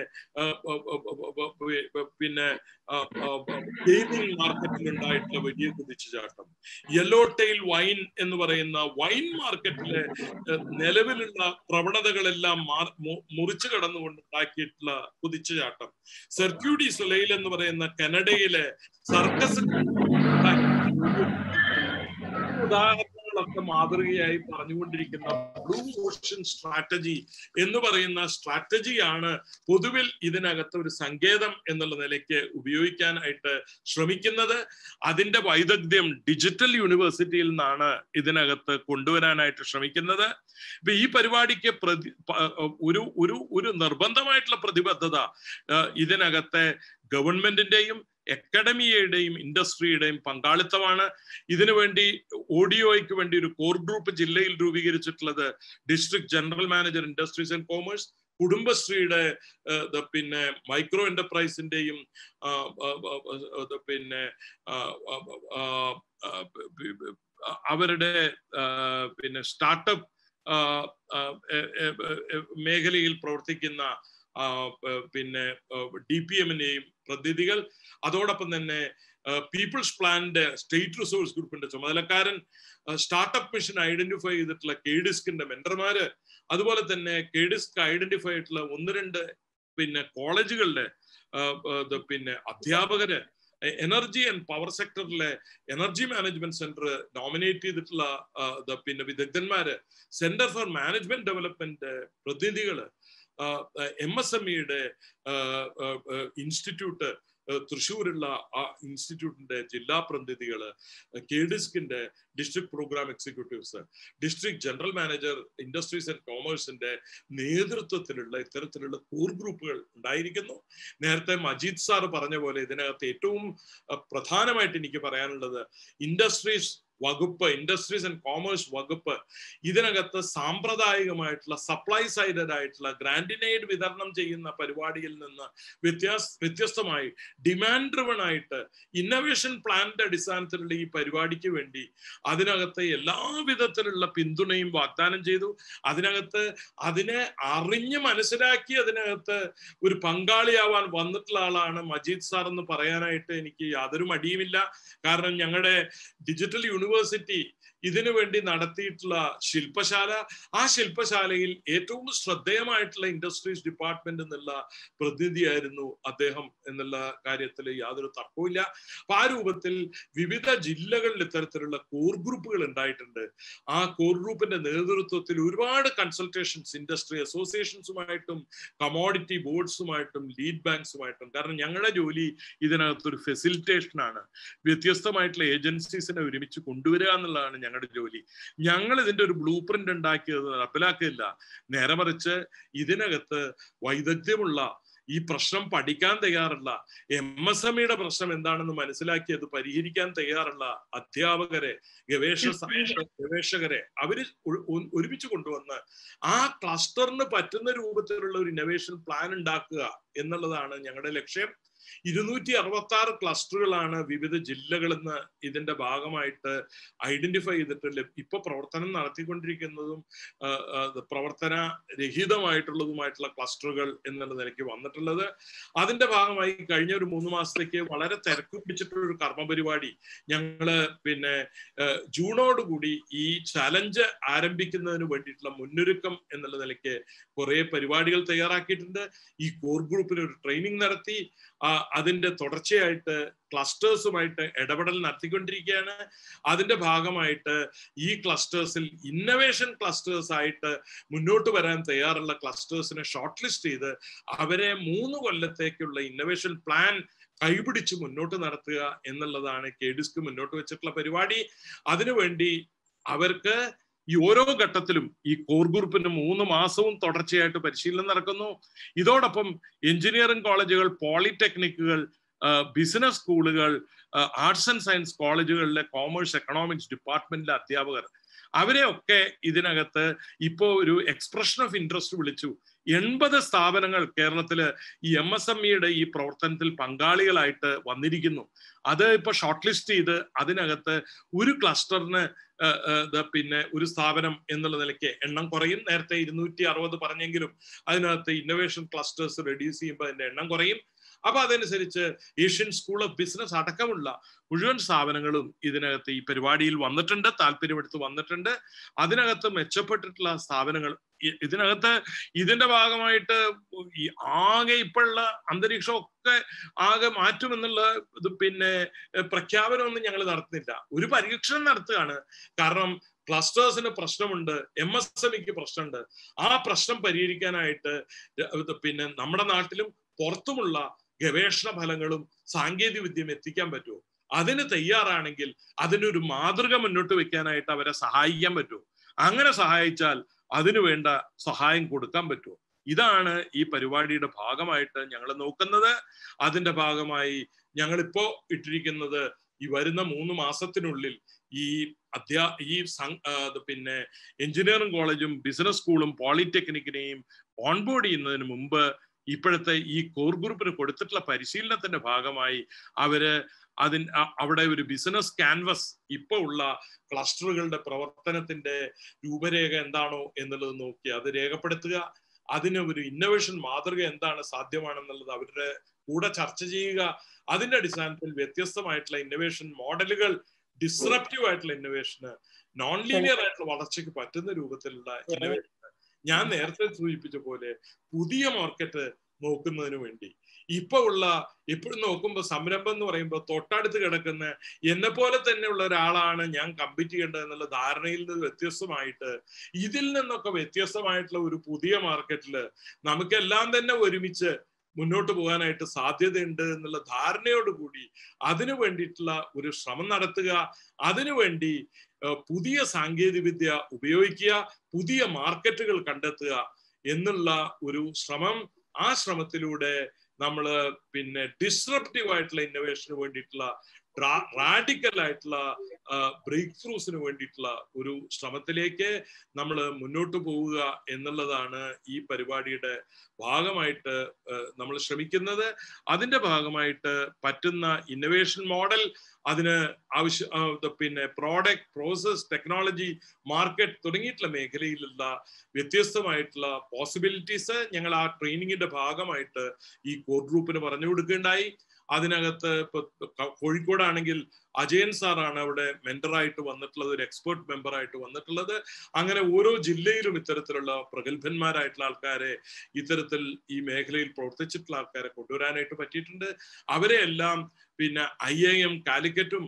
Speaker 1: പിന്നെ ഗെയിമിംഗ് മാർക്കറ്റിൽ ഉണ്ടായിട്ടുള്ള വലിയ കുതിച്ചുചാട്ടം യെല്ലോ ടെയിൽ വൈൻ എന്ന് പറയുന്ന വൈൻ മാർക്കറ്റിലെ നിലവിലുള്ള പ്രവണതകളെല്ലാം മുറിച്ചു കടന്നുകൊണ്ട് ഉണ്ടാക്കിയിട്ടുള്ള കുതിച്ചുചാട്ടം സർക്യൂഡി സുലൈൽ എന്ന് പറയുന്ന കനഡയിലെ സർക്കസ് ഉദാഹരണങ്ങളൊക്കെ മാതൃകയായി പറഞ്ഞുകൊണ്ടിരിക്കുന്ന ബ്ലൂ ഓഷൻ സ്ട്രാറ്റജി എന്ന് പറയുന്ന സ്ട്രാറ്റജിയാണ് പൊതുവിൽ ഇതിനകത്ത് ഒരു സങ്കേതം എന്നുള്ള നിലയ്ക്ക് ഉപയോഗിക്കാനായിട്ട് ശ്രമിക്കുന്നത് അതിന്റെ വൈദഗ്ധ്യം ഡിജിറ്റൽ യൂണിവേഴ്സിറ്റിയിൽ നിന്നാണ് ഇതിനകത്ത് കൊണ്ടുവരാനായിട്ട് ശ്രമിക്കുന്നത് ഇപ്പൊ ഈ പരിപാടിക്ക് പ്രതി ഒരു ഒരു ഒരു നിർബന്ധമായിട്ടുള്ള പ്രതിബദ്ധത ഇതിനകത്തെ ഗവൺമെന്റിന്റെയും അക്കാഡമിയുടെയും ഇൻഡസ്ട്രിയുടെയും പങ്കാളിത്തമാണ് ഇതിനു വേണ്ടി ഓഡിയോയ്ക്ക് വേണ്ടി ഒരു കോർ ഗ്രൂപ്പ് ജില്ലയിൽ രൂപീകരിച്ചിട്ടുള്ളത് district general manager industries and commerce കുടുംബശ്രീയുടെ പിന്നെ മൈക്രോ എന്റർപ്രൈസിന്റെയും പിന്നെ അവരുടെ പിന്നെ സ്റ്റാർട്ടപ്പ് മേഖലയിൽ പ്രവർത്തിക്കുന്ന പിന്നെ ഡി പി എമ്മിന്റെയും പ്രതിനിധികൾ അതോടൊപ്പം തന്നെ പീപ്പിൾസ് പ്ലാനിന്റെ സ്റ്റേറ്റ് റിസോഴ്സ് ഗ്രൂപ്പിന്റെ ചുമതലക്കാരൻ സ്റ്റാർട്ടപ്പ് മിഷൻ ഐഡന്റിഫൈ ചെയ്തിട്ടുള്ള കെഡിസ്കിന്റെ മെന്റർമാര് അതുപോലെ തന്നെ കെഡിസ്ക് ഐഡന്റിഫൈ ആയിട്ടുള്ള ഒന്ന് രണ്ട് പിന്നെ കോളേജുകളിലെ പിന്നെ അധ്യാപകര് എനർജി ആൻഡ് പവർ സെക്ടറിലെ എനർജി മാനേജ്മെന്റ് സെന്റർ നോമിനേറ്റ് ചെയ്തിട്ടുള്ള പിന്നെ വിദഗ്ധന്മാര് സെന്റർ ഫോർ മാനേജ്മെന്റ് ഡെവലപ്മെന്റ് പ്രതിനിധികള് എം എസ് എം ഇയുടെ ഇൻസ്റ്റിറ്റ്യൂട്ട് തൃശ്ശൂരുള്ള ആ ഇൻസ്റ്റിറ്റ്യൂട്ടിന്റെ ജില്ലാ പ്രതിനിധികള് കെഡിസ്കിന്റെ district programme executives district general manager industries and കോമേഴ്സിന്റെ നേതൃത്വത്തിലുള്ള ഇത്തരത്തിലുള്ള കോർ ഗ്രൂപ്പുകൾ ഉണ്ടായിരിക്കുന്നു നേരത്തെ മജീദ് സാർ പറഞ്ഞ പോലെ ഇതിനകത്ത് ഏറ്റവും പ്രധാനമായിട്ട് എനിക്ക് പറയാനുള്ളത് ഇൻഡസ്ട്രീസ് വകുപ്പ് ഇൻഡസ്ട്രീസ് ആൻഡ് കോമേഴ്സ് വകുപ്പ് ഇതിനകത്ത് സാമ്പ്രദായികമായിട്ടുള്ള സപ്ലൈ സൈഡഡ് ആയിട്ടുള്ള ഗ്രാൻഡിനൈഡ് വിതരണം ചെയ്യുന്ന പരിപാടിയിൽ നിന്ന് വ്യത്യാസ വ്യത്യസ്തമായി ഡിമാൻഡ് ഡ്രിവൺ ആയിട്ട് ഇന്നോവേഷൻ പ്ലാനിന്റെ അടിസ്ഥാനത്തിലുള്ള ഈ പരിപാടിക്ക് വേണ്ടി അതിനകത്ത് എല്ലാ വിധത്തിലുള്ള പിന്തുണയും വാഗ്ദാനം ചെയ്തു അതിനകത്ത് അതിനെ അറിഞ്ഞ് മനസ്സിലാക്കി അതിനകത്ത് ഒരു പങ്കാളിയാവാൻ വന്നിട്ടുള്ള ആളാണ് മജീദ് സാർ എന്ന് പറയാനായിട്ട് എനിക്ക് യാതൊരു മടിയുമില്ല കാരണം ഞങ്ങളുടെ ഡിജിറ്റൽ യൂണിവേഴ്സിറ്റി ഇതിനു വേണ്ടി നടത്തിയിട്ടുള്ള ശില്പശാല ആ ശില്പശാലയിൽ ഏറ്റവും ശ്രദ്ധേയമായിട്ടുള്ള ഇൻഡസ്ട്രീസ് ഡിപ്പാർട്ട്മെന്റ് എന്നുള്ള പ്രതിനിധിയായിരുന്നു അദ്ദേഹം എന്നുള്ള കാര്യത്തിൽ യാതൊരു തർക്കവുമില്ല അപ്പൊ ആ രൂപത്തിൽ വിവിധ ജില്ലകളിൽ ഇത്തരത്തിലുള്ള കോർ ഗ്രൂപ്പുകൾ ഉണ്ടായിട്ടുണ്ട് ആ കോർ ഗ്രൂപ്പിന്റെ നേതൃത്വത്തിൽ ഒരുപാട് കൺസൾട്ടേഷൻസ് ഇൻഡസ്ട്രി അസോസിയേഷൻസുമായിട്ടും കമോഡിറ്റി ബോർഡ്സുമായിട്ടും ലീഡ് ബാങ്ക്സുമായിട്ടും കാരണം ഞങ്ങളുടെ ജോലി ഇതിനകത്തൊരു ഫെസിലിറ്റേഷൻ ആണ് വ്യത്യസ്തമായിട്ടുള്ള ഏജൻസീസിനെ ഒരുമിച്ച് കൊണ്ടുവരിക എന്നുള്ളതാണ് ഞങ്ങളുടെ ജോലി ഞങ്ങൾ ഇതിന്റെ ഒരു ബ്ലൂ പ്രിന്റ് ഉണ്ടാക്കിയത് നടപ്പിലാക്കില്ല നേരെ മറിച്ച് ഇതിനകത്ത് വൈദഗ്ധ്യമുള്ള ഈ പ്രശ്നം പഠിക്കാൻ തയ്യാറുള്ള എം എസ് എം ഇയുടെ പ്രശ്നം എന്താണെന്ന് മനസ്സിലാക്കി അത് പരിഹരിക്കാൻ തയ്യാറുള്ള അധ്യാപകരെ ഗവേഷക ഗവേഷകരെ അവര് ഒരുമിച്ച് കൊണ്ടുവന്ന് ആ ക്ലസ്റ്ററിന് പറ്റുന്ന രൂപത്തിലുള്ള ഒരു ഇന്നോവേഷൻ പ്ലാൻ ഉണ്ടാക്കുക എന്നുള്ളതാണ് ഞങ്ങളുടെ ലക്ഷ്യം ഇരുന്നൂറ്റി അറുപത്തി ആറ് ക്ലസ്റ്ററുകളാണ് വിവിധ ജില്ലകളിൽ നിന്ന് ഇതിന്റെ ഭാഗമായിട്ട് ഐഡന്റിഫൈ ചെയ്തിട്ട് ഇപ്പൊ പ്രവർത്തനം നടത്തിക്കൊണ്ടിരിക്കുന്നതും പ്രവർത്തന രഹിതമായിട്ടുള്ളതുമായിട്ടുള്ള ക്ലസ്റ്ററുകൾ എന്നുള്ള നിലയ്ക്ക് വന്നിട്ടുള്ളത് അതിന്റെ ഭാഗമായി കഴിഞ്ഞ ഒരു മൂന്ന് മാസത്തേക്ക് വളരെ തിരക്ക് പിടിച്ചിട്ടുള്ള ഒരു കർമ്മ പരിപാടി ഞങ്ങള് പിന്നെ ജൂണോടുകൂടി ഈ ചലഞ്ച് ആരംഭിക്കുന്നതിന് വേണ്ടിയിട്ടുള്ള മുന്നൊരുക്കം എന്നുള്ള നിലയ്ക്ക് കുറെ പരിപാടികൾ തയ്യാറാക്കിയിട്ടുണ്ട് ഈ കോർ ഗ്രൂപ്പിന് ഒരു ട്രെയിനിങ് നടത്തി അതിന്റെ തുടർച്ചയായിട്ട് ക്ലസ്റ്റേഴ്സുമായിട്ട് ഇടപെടൽ നടത്തിക്കൊണ്ടിരിക്കുകയാണ് അതിന്റെ ഭാഗമായിട്ട് ഈ ക്ലസ്റ്റേഴ്സിൽ ഇന്നവേഷൻ ക്ലസ്റ്റേഴ്സ് ആയിട്ട് മുന്നോട്ട് വരാൻ തയ്യാറുള്ള ക്ലസ്റ്റേഴ്സിനെ ഷോർട്ട് ലിസ്റ്റ് ചെയ്ത് അവരെ മൂന്ന് കൊല്ലത്തേക്കുള്ള ഇന്നവേഷൻ പ്ലാൻ കൈപിടിച്ച് മുന്നോട്ട് നടത്തുക എന്നുള്ളതാണ് കെ ഡിസ്ക് മുന്നോട്ട് വെച്ചിട്ടുള്ള പരിപാടി അതിനുവേണ്ടി അവർക്ക് ഈ ഓരോ ഘട്ടത്തിലും ഈ കോർ ഗ്രൂപ്പിന് മൂന്ന് മാസവും തുടർച്ചയായിട്ട് പരിശീലനം നടക്കുന്നു ഇതോടൊപ്പം എഞ്ചിനീയറിംഗ് കോളേജുകൾ പോളിടെക്നിക്കുകൾ ബിസിനസ് സ്കൂളുകൾ ആർട്സ് ആൻഡ് സയൻസ് കോളേജുകളിലെ കോമേഴ്സ് എക്കണോമിക്സ് ഡിപ്പാർട്ട്മെന്റിലെ അധ്യാപകർ അവരെയൊക്കെ ഇതിനകത്ത് ഇപ്പോ ഒരു എക്സ്പ്രഷൻ ഓഫ് ഇൻട്രസ്റ്റ് വിളിച്ചു എൺപത് സ്ഥാപനങ്ങൾ കേരളത്തില് ഈ എം എസ് എം ഇയുടെ ഈ പ്രവർത്തനത്തിൽ പങ്കാളികളായിട്ട് വന്നിരിക്കുന്നു അത് ഇപ്പൊ ഷോർട്ട് ലിസ്റ്റ് ചെയ്ത് അതിനകത്ത് ഒരു ക്ലസ്റ്ററിന് പിന്നെ ഒരു സ്ഥാപനം എന്നുള്ള നിലയ്ക്ക് എണ്ണം കുറയും നേരത്തെ ഇരുന്നൂറ്റി അറുപത് പറഞ്ഞെങ്കിലും അതിനകത്ത് ഇന്നോവേഷൻ ക്ലസ്റ്റേഴ്സ് റെഡ്യൂസ് ചെയ്യുമ്പോൾ അതിന്റെ എണ്ണം കുറയും അപ്പൊ അതനുസരിച്ച് ഏഷ്യൻ സ്കൂൾ ഓഫ് ബിസിനസ് അടക്കമുള്ള മുഴുവൻ സ്ഥാപനങ്ങളും ഇതിനകത്ത് ഈ പരിപാടിയിൽ വന്നിട്ടുണ്ട് താല്പര്യമെടുത്ത് വന്നിട്ടുണ്ട് അതിനകത്ത് മെച്ചപ്പെട്ടിട്ടുള്ള സ്ഥാപനങ്ങൾ ഇതിനകത്ത് ഇതിന്റെ ഭാഗമായിട്ട് ഈ ആകെ ഇപ്പോഴുള്ള അന്തരീക്ഷം ഒക്കെ ആകെ മാറ്റുമെന്നുള്ള ഇത് പിന്നെ പ്രഖ്യാപനമൊന്നും ഞങ്ങൾ നടത്തുന്നില്ല ഒരു പരീക്ഷണം നടത്തുകയാണ് കാരണം ക്ലസ്റ്റേഴ്സിന് പ്രശ്നമുണ്ട് എം എസ് എം ഇക്ക് പ്രശ്നമുണ്ട് ആ പ്രശ്നം പരിഹരിക്കാനായിട്ട് പിന്നെ നമ്മുടെ നാട്ടിലും പുറത്തുമുള്ള ഗവേഷണ ഫലങ്ങളും സാങ്കേതിക വിദ്യയും എത്തിക്കാൻ പറ്റുമോ അതിന് തയ്യാറാണെങ്കിൽ അതിനൊരു മാതൃക മുന്നോട്ട് വെക്കാനായിട്ട് അവരെ സഹായിക്കാൻ പറ്റുമോ അങ്ങനെ സഹായിച്ചാൽ അതിനു വേണ്ട സഹായം കൊടുക്കാൻ പറ്റുമോ ഇതാണ് ഈ പരിപാടിയുടെ ഭാഗമായിട്ട് ഞങ്ങൾ നോക്കുന്നത് അതിന്റെ ഭാഗമായി ഞങ്ങളിപ്പോ ഇട്ടിരിക്കുന്നത് ഈ വരുന്ന മൂന്ന് മാസത്തിനുള്ളിൽ ഈ അധ്യാ ഈ പിന്നെ എഞ്ചിനീയറിംഗ് കോളേജും ബിസിനസ് സ്കൂളും പോളിടെക്നിക്കിനെയും ഓൺബോർഡ് ചെയ്യുന്നതിന് മുമ്പ് ഇപ്പോഴത്തെ ഈ കോർ ഗ്രൂപ്പിന് കൊടുത്തിട്ടുള്ള പരിശീലനത്തിന്റെ ഭാഗമായി അവര് അതിൻ അവിടെ ഒരു ബിസിനസ് ക്യാൻവസ് ഇപ്പൊ ഉള്ള ക്ലസ്റ്ററുകളുടെ പ്രവർത്തനത്തിന്റെ രൂപരേഖ എന്താണോ എന്നുള്ളത് നോക്കി അത് രേഖപ്പെടുത്തുക അതിന് ഒരു ഇന്നോവേഷൻ മാതൃക എന്താണ് സാധ്യമാണെന്നുള്ളത് അവരുടെ കൂടെ ചർച്ച ചെയ്യുക അതിന്റെ അടിസ്ഥാനത്തിൽ വ്യത്യസ്തമായിട്ടുള്ള ഇന്നോവേഷൻ മോഡലുകൾ ഡിസ്റപ്റ്റീവ് ആയിട്ടുള്ള ഇന്നോവേഷന് നോൺ ലീനിയർ ആയിട്ടുള്ള വളർച്ചയ്ക്ക് പറ്റുന്ന രൂപത്തിലുള്ള ഇന്നോവേഷൻ ഞാൻ നേരത്തെ സൂചിപ്പിച്ച പോലെ പുതിയ മാർക്കറ്റ് നോക്കുന്നതിന് വേണ്ടി ഇപ്പൊ ഉള്ള എപ്പോഴും നോക്കുമ്പോൾ സംരംഭം എന്ന് പറയുമ്പോൾ തൊട്ടടുത്ത് കിടക്കുന്ന എന്നെ പോലെ തന്നെയുള്ള ഒരാളാണ് ഞാൻ കമ്പീറ്റ് ചെയ്യേണ്ടത് എന്നുള്ള ധാരണയിൽ നിന്ന് വ്യത്യസ്തമായിട്ട് ഇതിൽ നിന്നൊക്കെ വ്യത്യസ്തമായിട്ടുള്ള ഒരു പുതിയ മാർക്കറ്റില് നമുക്കെല്ലാം തന്നെ ഒരുമിച്ച് മുന്നോട്ട് പോകാനായിട്ട് സാധ്യതയുണ്ട് എന്നുള്ള ധാരണയോട് കൂടി അതിനു വേണ്ടിയിട്ടുള്ള ഒരു ശ്രമം നടത്തുക അതിനുവേണ്ടി പുതിയ സാങ്കേതിക വിദ്യ ഉപയോഗിക്കുക പുതിയ മാർക്കറ്റുകൾ കണ്ടെത്തുക എന്നുള്ള ഒരു ശ്രമം ആ ശ്രമത്തിലൂടെ നമ്മൾ പിന്നെ ഡിസ്റപ്റ്റീവ് ആയിട്ടുള്ള ഇന്നോവേഷന് വേണ്ടിയിട്ടുള്ള റാഡിക്കൽ ആയിട്ടുള്ള ബ്രേക്ക് ത്രൂസിന് വേണ്ടിയിട്ടുള്ള ഒരു ശ്രമത്തിലേക്ക് നമ്മൾ മുന്നോട്ട് പോവുക എന്നുള്ളതാണ് ഈ പരിപാടിയുടെ ഭാഗമായിട്ട് നമ്മൾ ശ്രമിക്കുന്നത് അതിന്റെ ഭാഗമായിട്ട് പറ്റുന്ന ഇന്നോവേഷൻ മോഡൽ അതിന് ആവശ്യ പിന്നെ പ്രോഡക്റ്റ് പ്രോസസ് ടെക്നോളജി മാർക്കറ്റ് തുടങ്ങിയിട്ടുള്ള മേഖലയിലുള്ള വ്യത്യസ്തമായിട്ടുള്ള പോസിബിലിറ്റീസ് ഞങ്ങൾ ആ ട്രെയിനിങ്ങിന്റെ ഭാഗമായിട്ട് ഈ കോർ ഗ്രൂപ്പിന് പറഞ്ഞു കൊടുക്കുകയുണ്ടായി അതിനകത്ത് ഇപ്പൊ കോഴിക്കോടാണെങ്കിൽ അജയൻ സാറാണ് അവിടെ മെന്ററായിട്ട് വന്നിട്ടുള്ളത് ഒരു എക്സ്പേർട്ട് മെമ്പർ ആയിട്ട് വന്നിട്ടുള്ളത് അങ്ങനെ ഓരോ ജില്ലയിലും ഇത്തരത്തിലുള്ള പ്രഗത്ഭന്മാരായിട്ടുള്ള ആൾക്കാരെ ഇത്തരത്തിൽ ഈ മേഖലയിൽ പ്രവർത്തിച്ചിട്ടുള്ള ആൾക്കാരെ കൊണ്ടുവരാനായിട്ട് പറ്റിയിട്ടുണ്ട് അവരെ എല്ലാം പിന്നെ ഐ ഐ എം കാലിക്കറ്റും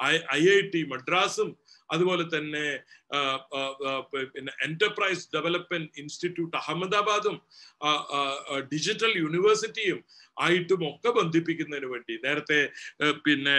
Speaker 1: ഐ ഐ ടി മദ്രാസും അതുപോലെ തന്നെ പിന്നെ എന്റർപ്രൈസ് ഡെവലപ്മെന്റ് ഇൻസ്റ്റിറ്റ്യൂട്ട് അഹമ്മദാബാദും ഡിജിറ്റൽ യൂണിവേഴ്സിറ്റിയും ആയിട്ടും ഒക്കെ ബന്ധിപ്പിക്കുന്നതിന് വേണ്ടി നേരത്തെ പിന്നെ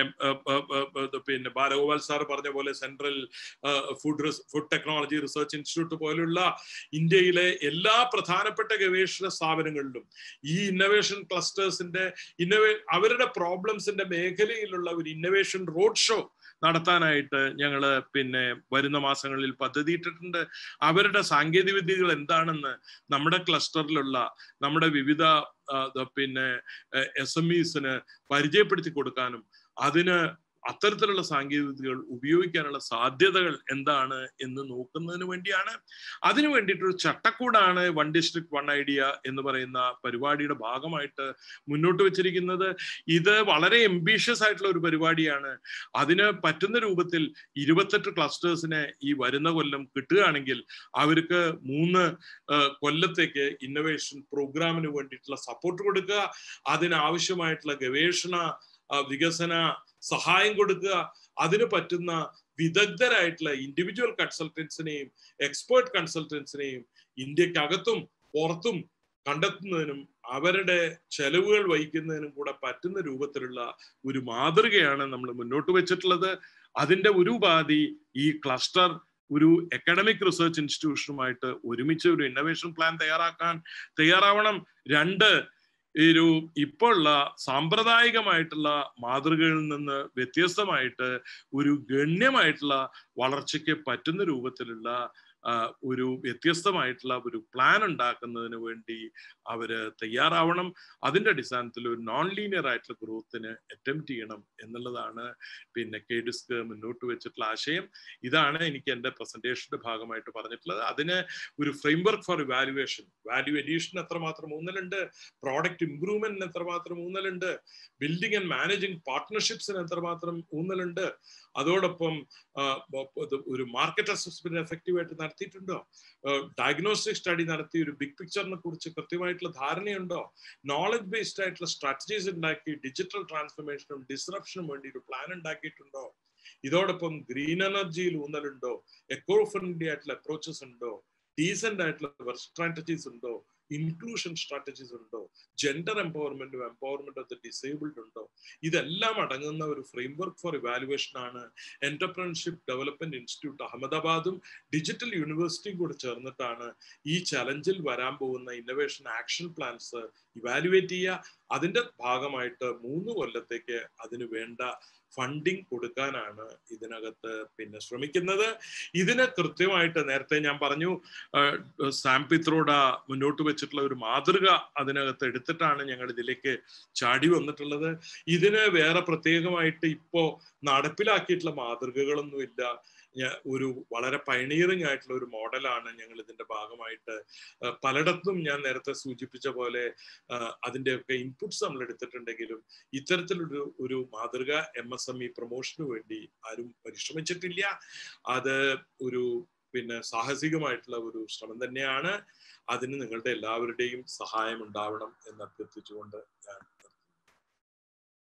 Speaker 1: പിന്നെ ബാലഗോപാൽ സാർ പറഞ്ഞ പോലെ central food food technology research institute പോലുള്ള ഇന്ത്യയിലെ എല്ലാ പ്രധാനപ്പെട്ട ഗവേഷണ സ്ഥാപനങ്ങളിലും ഈ ഇന്നോവേഷൻ ക്ലസ്റ്റേഴ്സിന്റെ ഇന്നോവേ അവരുടെ പ്രോബ്ലംസിന്റെ മേഖലയിലുള്ള ഒരു ഇന്നോവേഷൻ റോഡ് ഷോ നടത്താനായിട്ട് ഞങ്ങൾ പിന്നെ വരുന്ന മാസങ്ങളിൽ പദ്ധതിയിട്ടിട്ടുണ്ട് അവരുടെ സാങ്കേതിക വിദ്യകൾ എന്താണെന്ന് നമ്മുടെ ക്ലസ്റ്ററിലുള്ള നമ്മുടെ വിവിധ പിന്നെ എസ് എം ഇസിന് പരിചയപ്പെടുത്തി കൊടുക്കാനും അതിന് അത്തരത്തിലുള്ള സാങ്കേതിക വിദ്യകൾ ഉപയോഗിക്കാനുള്ള സാധ്യതകൾ എന്താണ് എന്ന് നോക്കുന്നതിന് വേണ്ടിയാണ് അതിനു വേണ്ടിയിട്ടൊരു ചട്ടക്കൂടാണ് വൺ ഡിസ്ട്രിക്ട് വൺ ഐഡിയ എന്ന് പറയുന്ന പരിപാടിയുടെ ഭാഗമായിട്ട് മുന്നോട്ട് വെച്ചിരിക്കുന്നത് ഇത് വളരെ എംബീഷ്യസ് ആയിട്ടുള്ള ഒരു പരിപാടിയാണ് അതിന് പറ്റുന്ന രൂപത്തിൽ ഇരുപത്തെട്ട് ക്ലസ്റ്റേഴ്സിനെ ഈ വരുന്ന കൊല്ലം കിട്ടുകയാണെങ്കിൽ അവർക്ക് മൂന്ന് കൊല്ലത്തേക്ക് ഇന്നോവേഷൻ പ്രോഗ്രാമിന് വേണ്ടിയിട്ടുള്ള സപ്പോർട്ട് കൊടുക്കുക അതിനാവശ്യമായിട്ടുള്ള ഗവേഷണ വികസന സഹായം കൊടുക്കുക അതിന് പറ്റുന്ന വിദഗ്ധരായിട്ടുള്ള ഇൻഡിവിജ്വൽ കൺസൾട്ടൻസിനെയും എക്സ്പേർട്ട് കൺസൾട്ടൻസിനെയും ഇന്ത്യക്കകത്തും പുറത്തും കണ്ടെത്തുന്നതിനും അവരുടെ ചെലവുകൾ വഹിക്കുന്നതിനും കൂടെ പറ്റുന്ന രൂപത്തിലുള്ള ഒരു മാതൃകയാണ് നമ്മൾ മുന്നോട്ട് വെച്ചിട്ടുള്ളത് അതിന്റെ ഒരു ഉപാധി ഈ ക്ലസ്റ്റർ ഒരു അക്കാഡമിക് റിസർച്ച് ഇൻസ്റ്റിറ്റ്യൂഷനുമായിട്ട് ഒരുമിച്ച് ഒരു ഇന്നോവേഷൻ പ്ലാൻ തയ്യാറാക്കാൻ തയ്യാറാവണം രണ്ട് ഒരു ഇപ്പോഴുള്ള സാമ്പ്രദായികമായിട്ടുള്ള മാതൃകകളിൽ നിന്ന് വ്യത്യസ്തമായിട്ട് ഒരു ഗണ്യമായിട്ടുള്ള വളർച്ചയ്ക്ക് പറ്റുന്ന രൂപത്തിലുള്ള ഒരു വ്യത്യസ്തമായിട്ടുള്ള ഒരു പ്ലാൻ ഉണ്ടാക്കുന്നതിന് വേണ്ടി അവര് തയ്യാറാവണം അതിന്റെ അടിസ്ഥാനത്തിൽ ഒരു നോൺ ലീനിയർ ആയിട്ടുള്ള ഗ്രോത്തിന് അറ്റംപ്റ്റ് ചെയ്യണം എന്നുള്ളതാണ് പിന്നെ കെ ഡിസ്ക് മുന്നോട്ട് വെച്ചിട്ടുള്ള ആശയം ഇതാണ് എനിക്ക് എൻ്റെ പ്രസന്റേഷന്റെ ഭാഗമായിട്ട് പറഞ്ഞിട്ടുള്ളത് അതിന് ഒരു framework for evaluation value addition എത്രമാത്രം ഊന്നലുണ്ട് പ്രോഡക്റ്റ് ഇംപ്രൂവ്മെന്റിന് എത്രമാത്രം ഊന്നലുണ്ട് ബിൽഡിംഗ് ആൻഡ് മാനേജിങ് പാർട്ട്ണർഷിപ്സിന് എത്രമാത്രം ഊന്നലുണ്ട് അതോടൊപ്പം ഒരു മാർക്കറ്റ് അസസ്മെന്റ് എഫക്റ്റീവ് ആയിട്ട് നടത്തിയിട്ടുണ്ടോ ഡയഗ്നോസ്റ്റിക് സ്റ്റഡി നടത്തി ഒരു ബിഗ് പിക്ചറിനെ കുറിച്ച് കൃത്യമായിട്ടുള്ള ധാരണയുണ്ടോ നോളജ് ബേസ്ഡ് ആയിട്ടുള്ള സ്ട്രാറ്റജീസ് ഉണ്ടാക്കി ഡിജിറ്റൽ ട്രാൻസ്ഫർമേഷനും ഡിസ്റപ്ഷനും വേണ്ടി ഒരു പ്ലാൻ ഉണ്ടാക്കിയിട്ടുണ്ടോ ഇതോടൊപ്പം ഗ്രീൻ എനർജിയിൽ ഊന്നലുണ്ടോ എക്കോ ഫ്രണ്ട്ലി ആയിട്ടുള്ള അപ്രോച്ചസ് ഉണ്ടോ ഡീസെന്റ് ആയിട്ടുള്ള സ്ട്രാറ്റജീസ് ഉണ്ടോ ഇൻക്ലൂഷൻ സ്ട്രാറ്റജീസ് ഉണ്ടോ ജെൻഡർ എംപവർമെന്റും എംപവർമെന്റ് ഓഫ് ദ ഡിസേബിൾഡ് ഉണ്ടോ ഇതെല്ലാം അടങ്ങുന്ന ഒരു ഫ്രെയിംവർക്ക് ഫോർ ഇവാലുവേഷൻ ആണ് എന്റർപ്രണർഷിപ്പ് ഡെവലപ്മെന്റ് ഇൻസ്റ്റിറ്റ്യൂട്ട് അഹമ്മദാബാദും ഡിജിറ്റൽ യൂണിവേഴ്സിറ്റിയും കൂടെ ചേർന്നിട്ടാണ് ഈ ചലഞ്ചിൽ വരാൻ പോകുന്ന ഇന്നോവേഷൻ ആക്ഷൻ പ്ലാൻസ് ഇവാലുവേറ്റ് ചെയ്യുക അതിന്റെ ഭാഗമായിട്ട് മൂന്ന് കൊല്ലത്തേക്ക് അതിന് വേണ്ട ഫണ്ടിങ് കൊടുക്കാനാണ് ഇതിനകത്ത് പിന്നെ ശ്രമിക്കുന്നത് ഇതിന് കൃത്യമായിട്ട് നേരത്തെ ഞാൻ പറഞ്ഞു സാംപിത്രോഡ മുന്നോട്ട് വെച്ചിട്ടുള്ള ഒരു മാതൃക അതിനകത്ത് എടുത്തിട്ടാണ് ഞങ്ങൾ ഇതിലേക്ക് ചാടി വന്നിട്ടുള്ളത് ഇതിന് വേറെ പ്രത്യേകമായിട്ട് ഇപ്പോ നടപ്പിലാക്കിയിട്ടുള്ള മാതൃകകളൊന്നുമില്ല ഒരു വളരെ പയണീറിംഗ് ആയിട്ടുള്ള ഒരു മോഡലാണ് ഞങ്ങൾ ഇതിന്റെ ഭാഗമായിട്ട് പലയിടത്തും ഞാൻ നേരത്തെ സൂചിപ്പിച്ച പോലെ അതിന്റെയൊക്കെ ഇൻപുട്സ് നമ്മൾ എടുത്തിട്ടുണ്ടെങ്കിലും ഇത്തരത്തിലൊരു ഒരു മാതൃക എം എസ് എം ഇ പ്രൊമോഷന് വേണ്ടി ആരും പരിശ്രമിച്ചിട്ടില്ല അത് ഒരു പിന്നെ സാഹസികമായിട്ടുള്ള ഒരു ശ്രമം തന്നെയാണ് അതിന് നിങ്ങളുടെ എല്ലാവരുടെയും സഹായം ഉണ്ടാവണം എന്ന് അഭ്യർത്ഥിച്ചുകൊണ്ട് ഞാൻ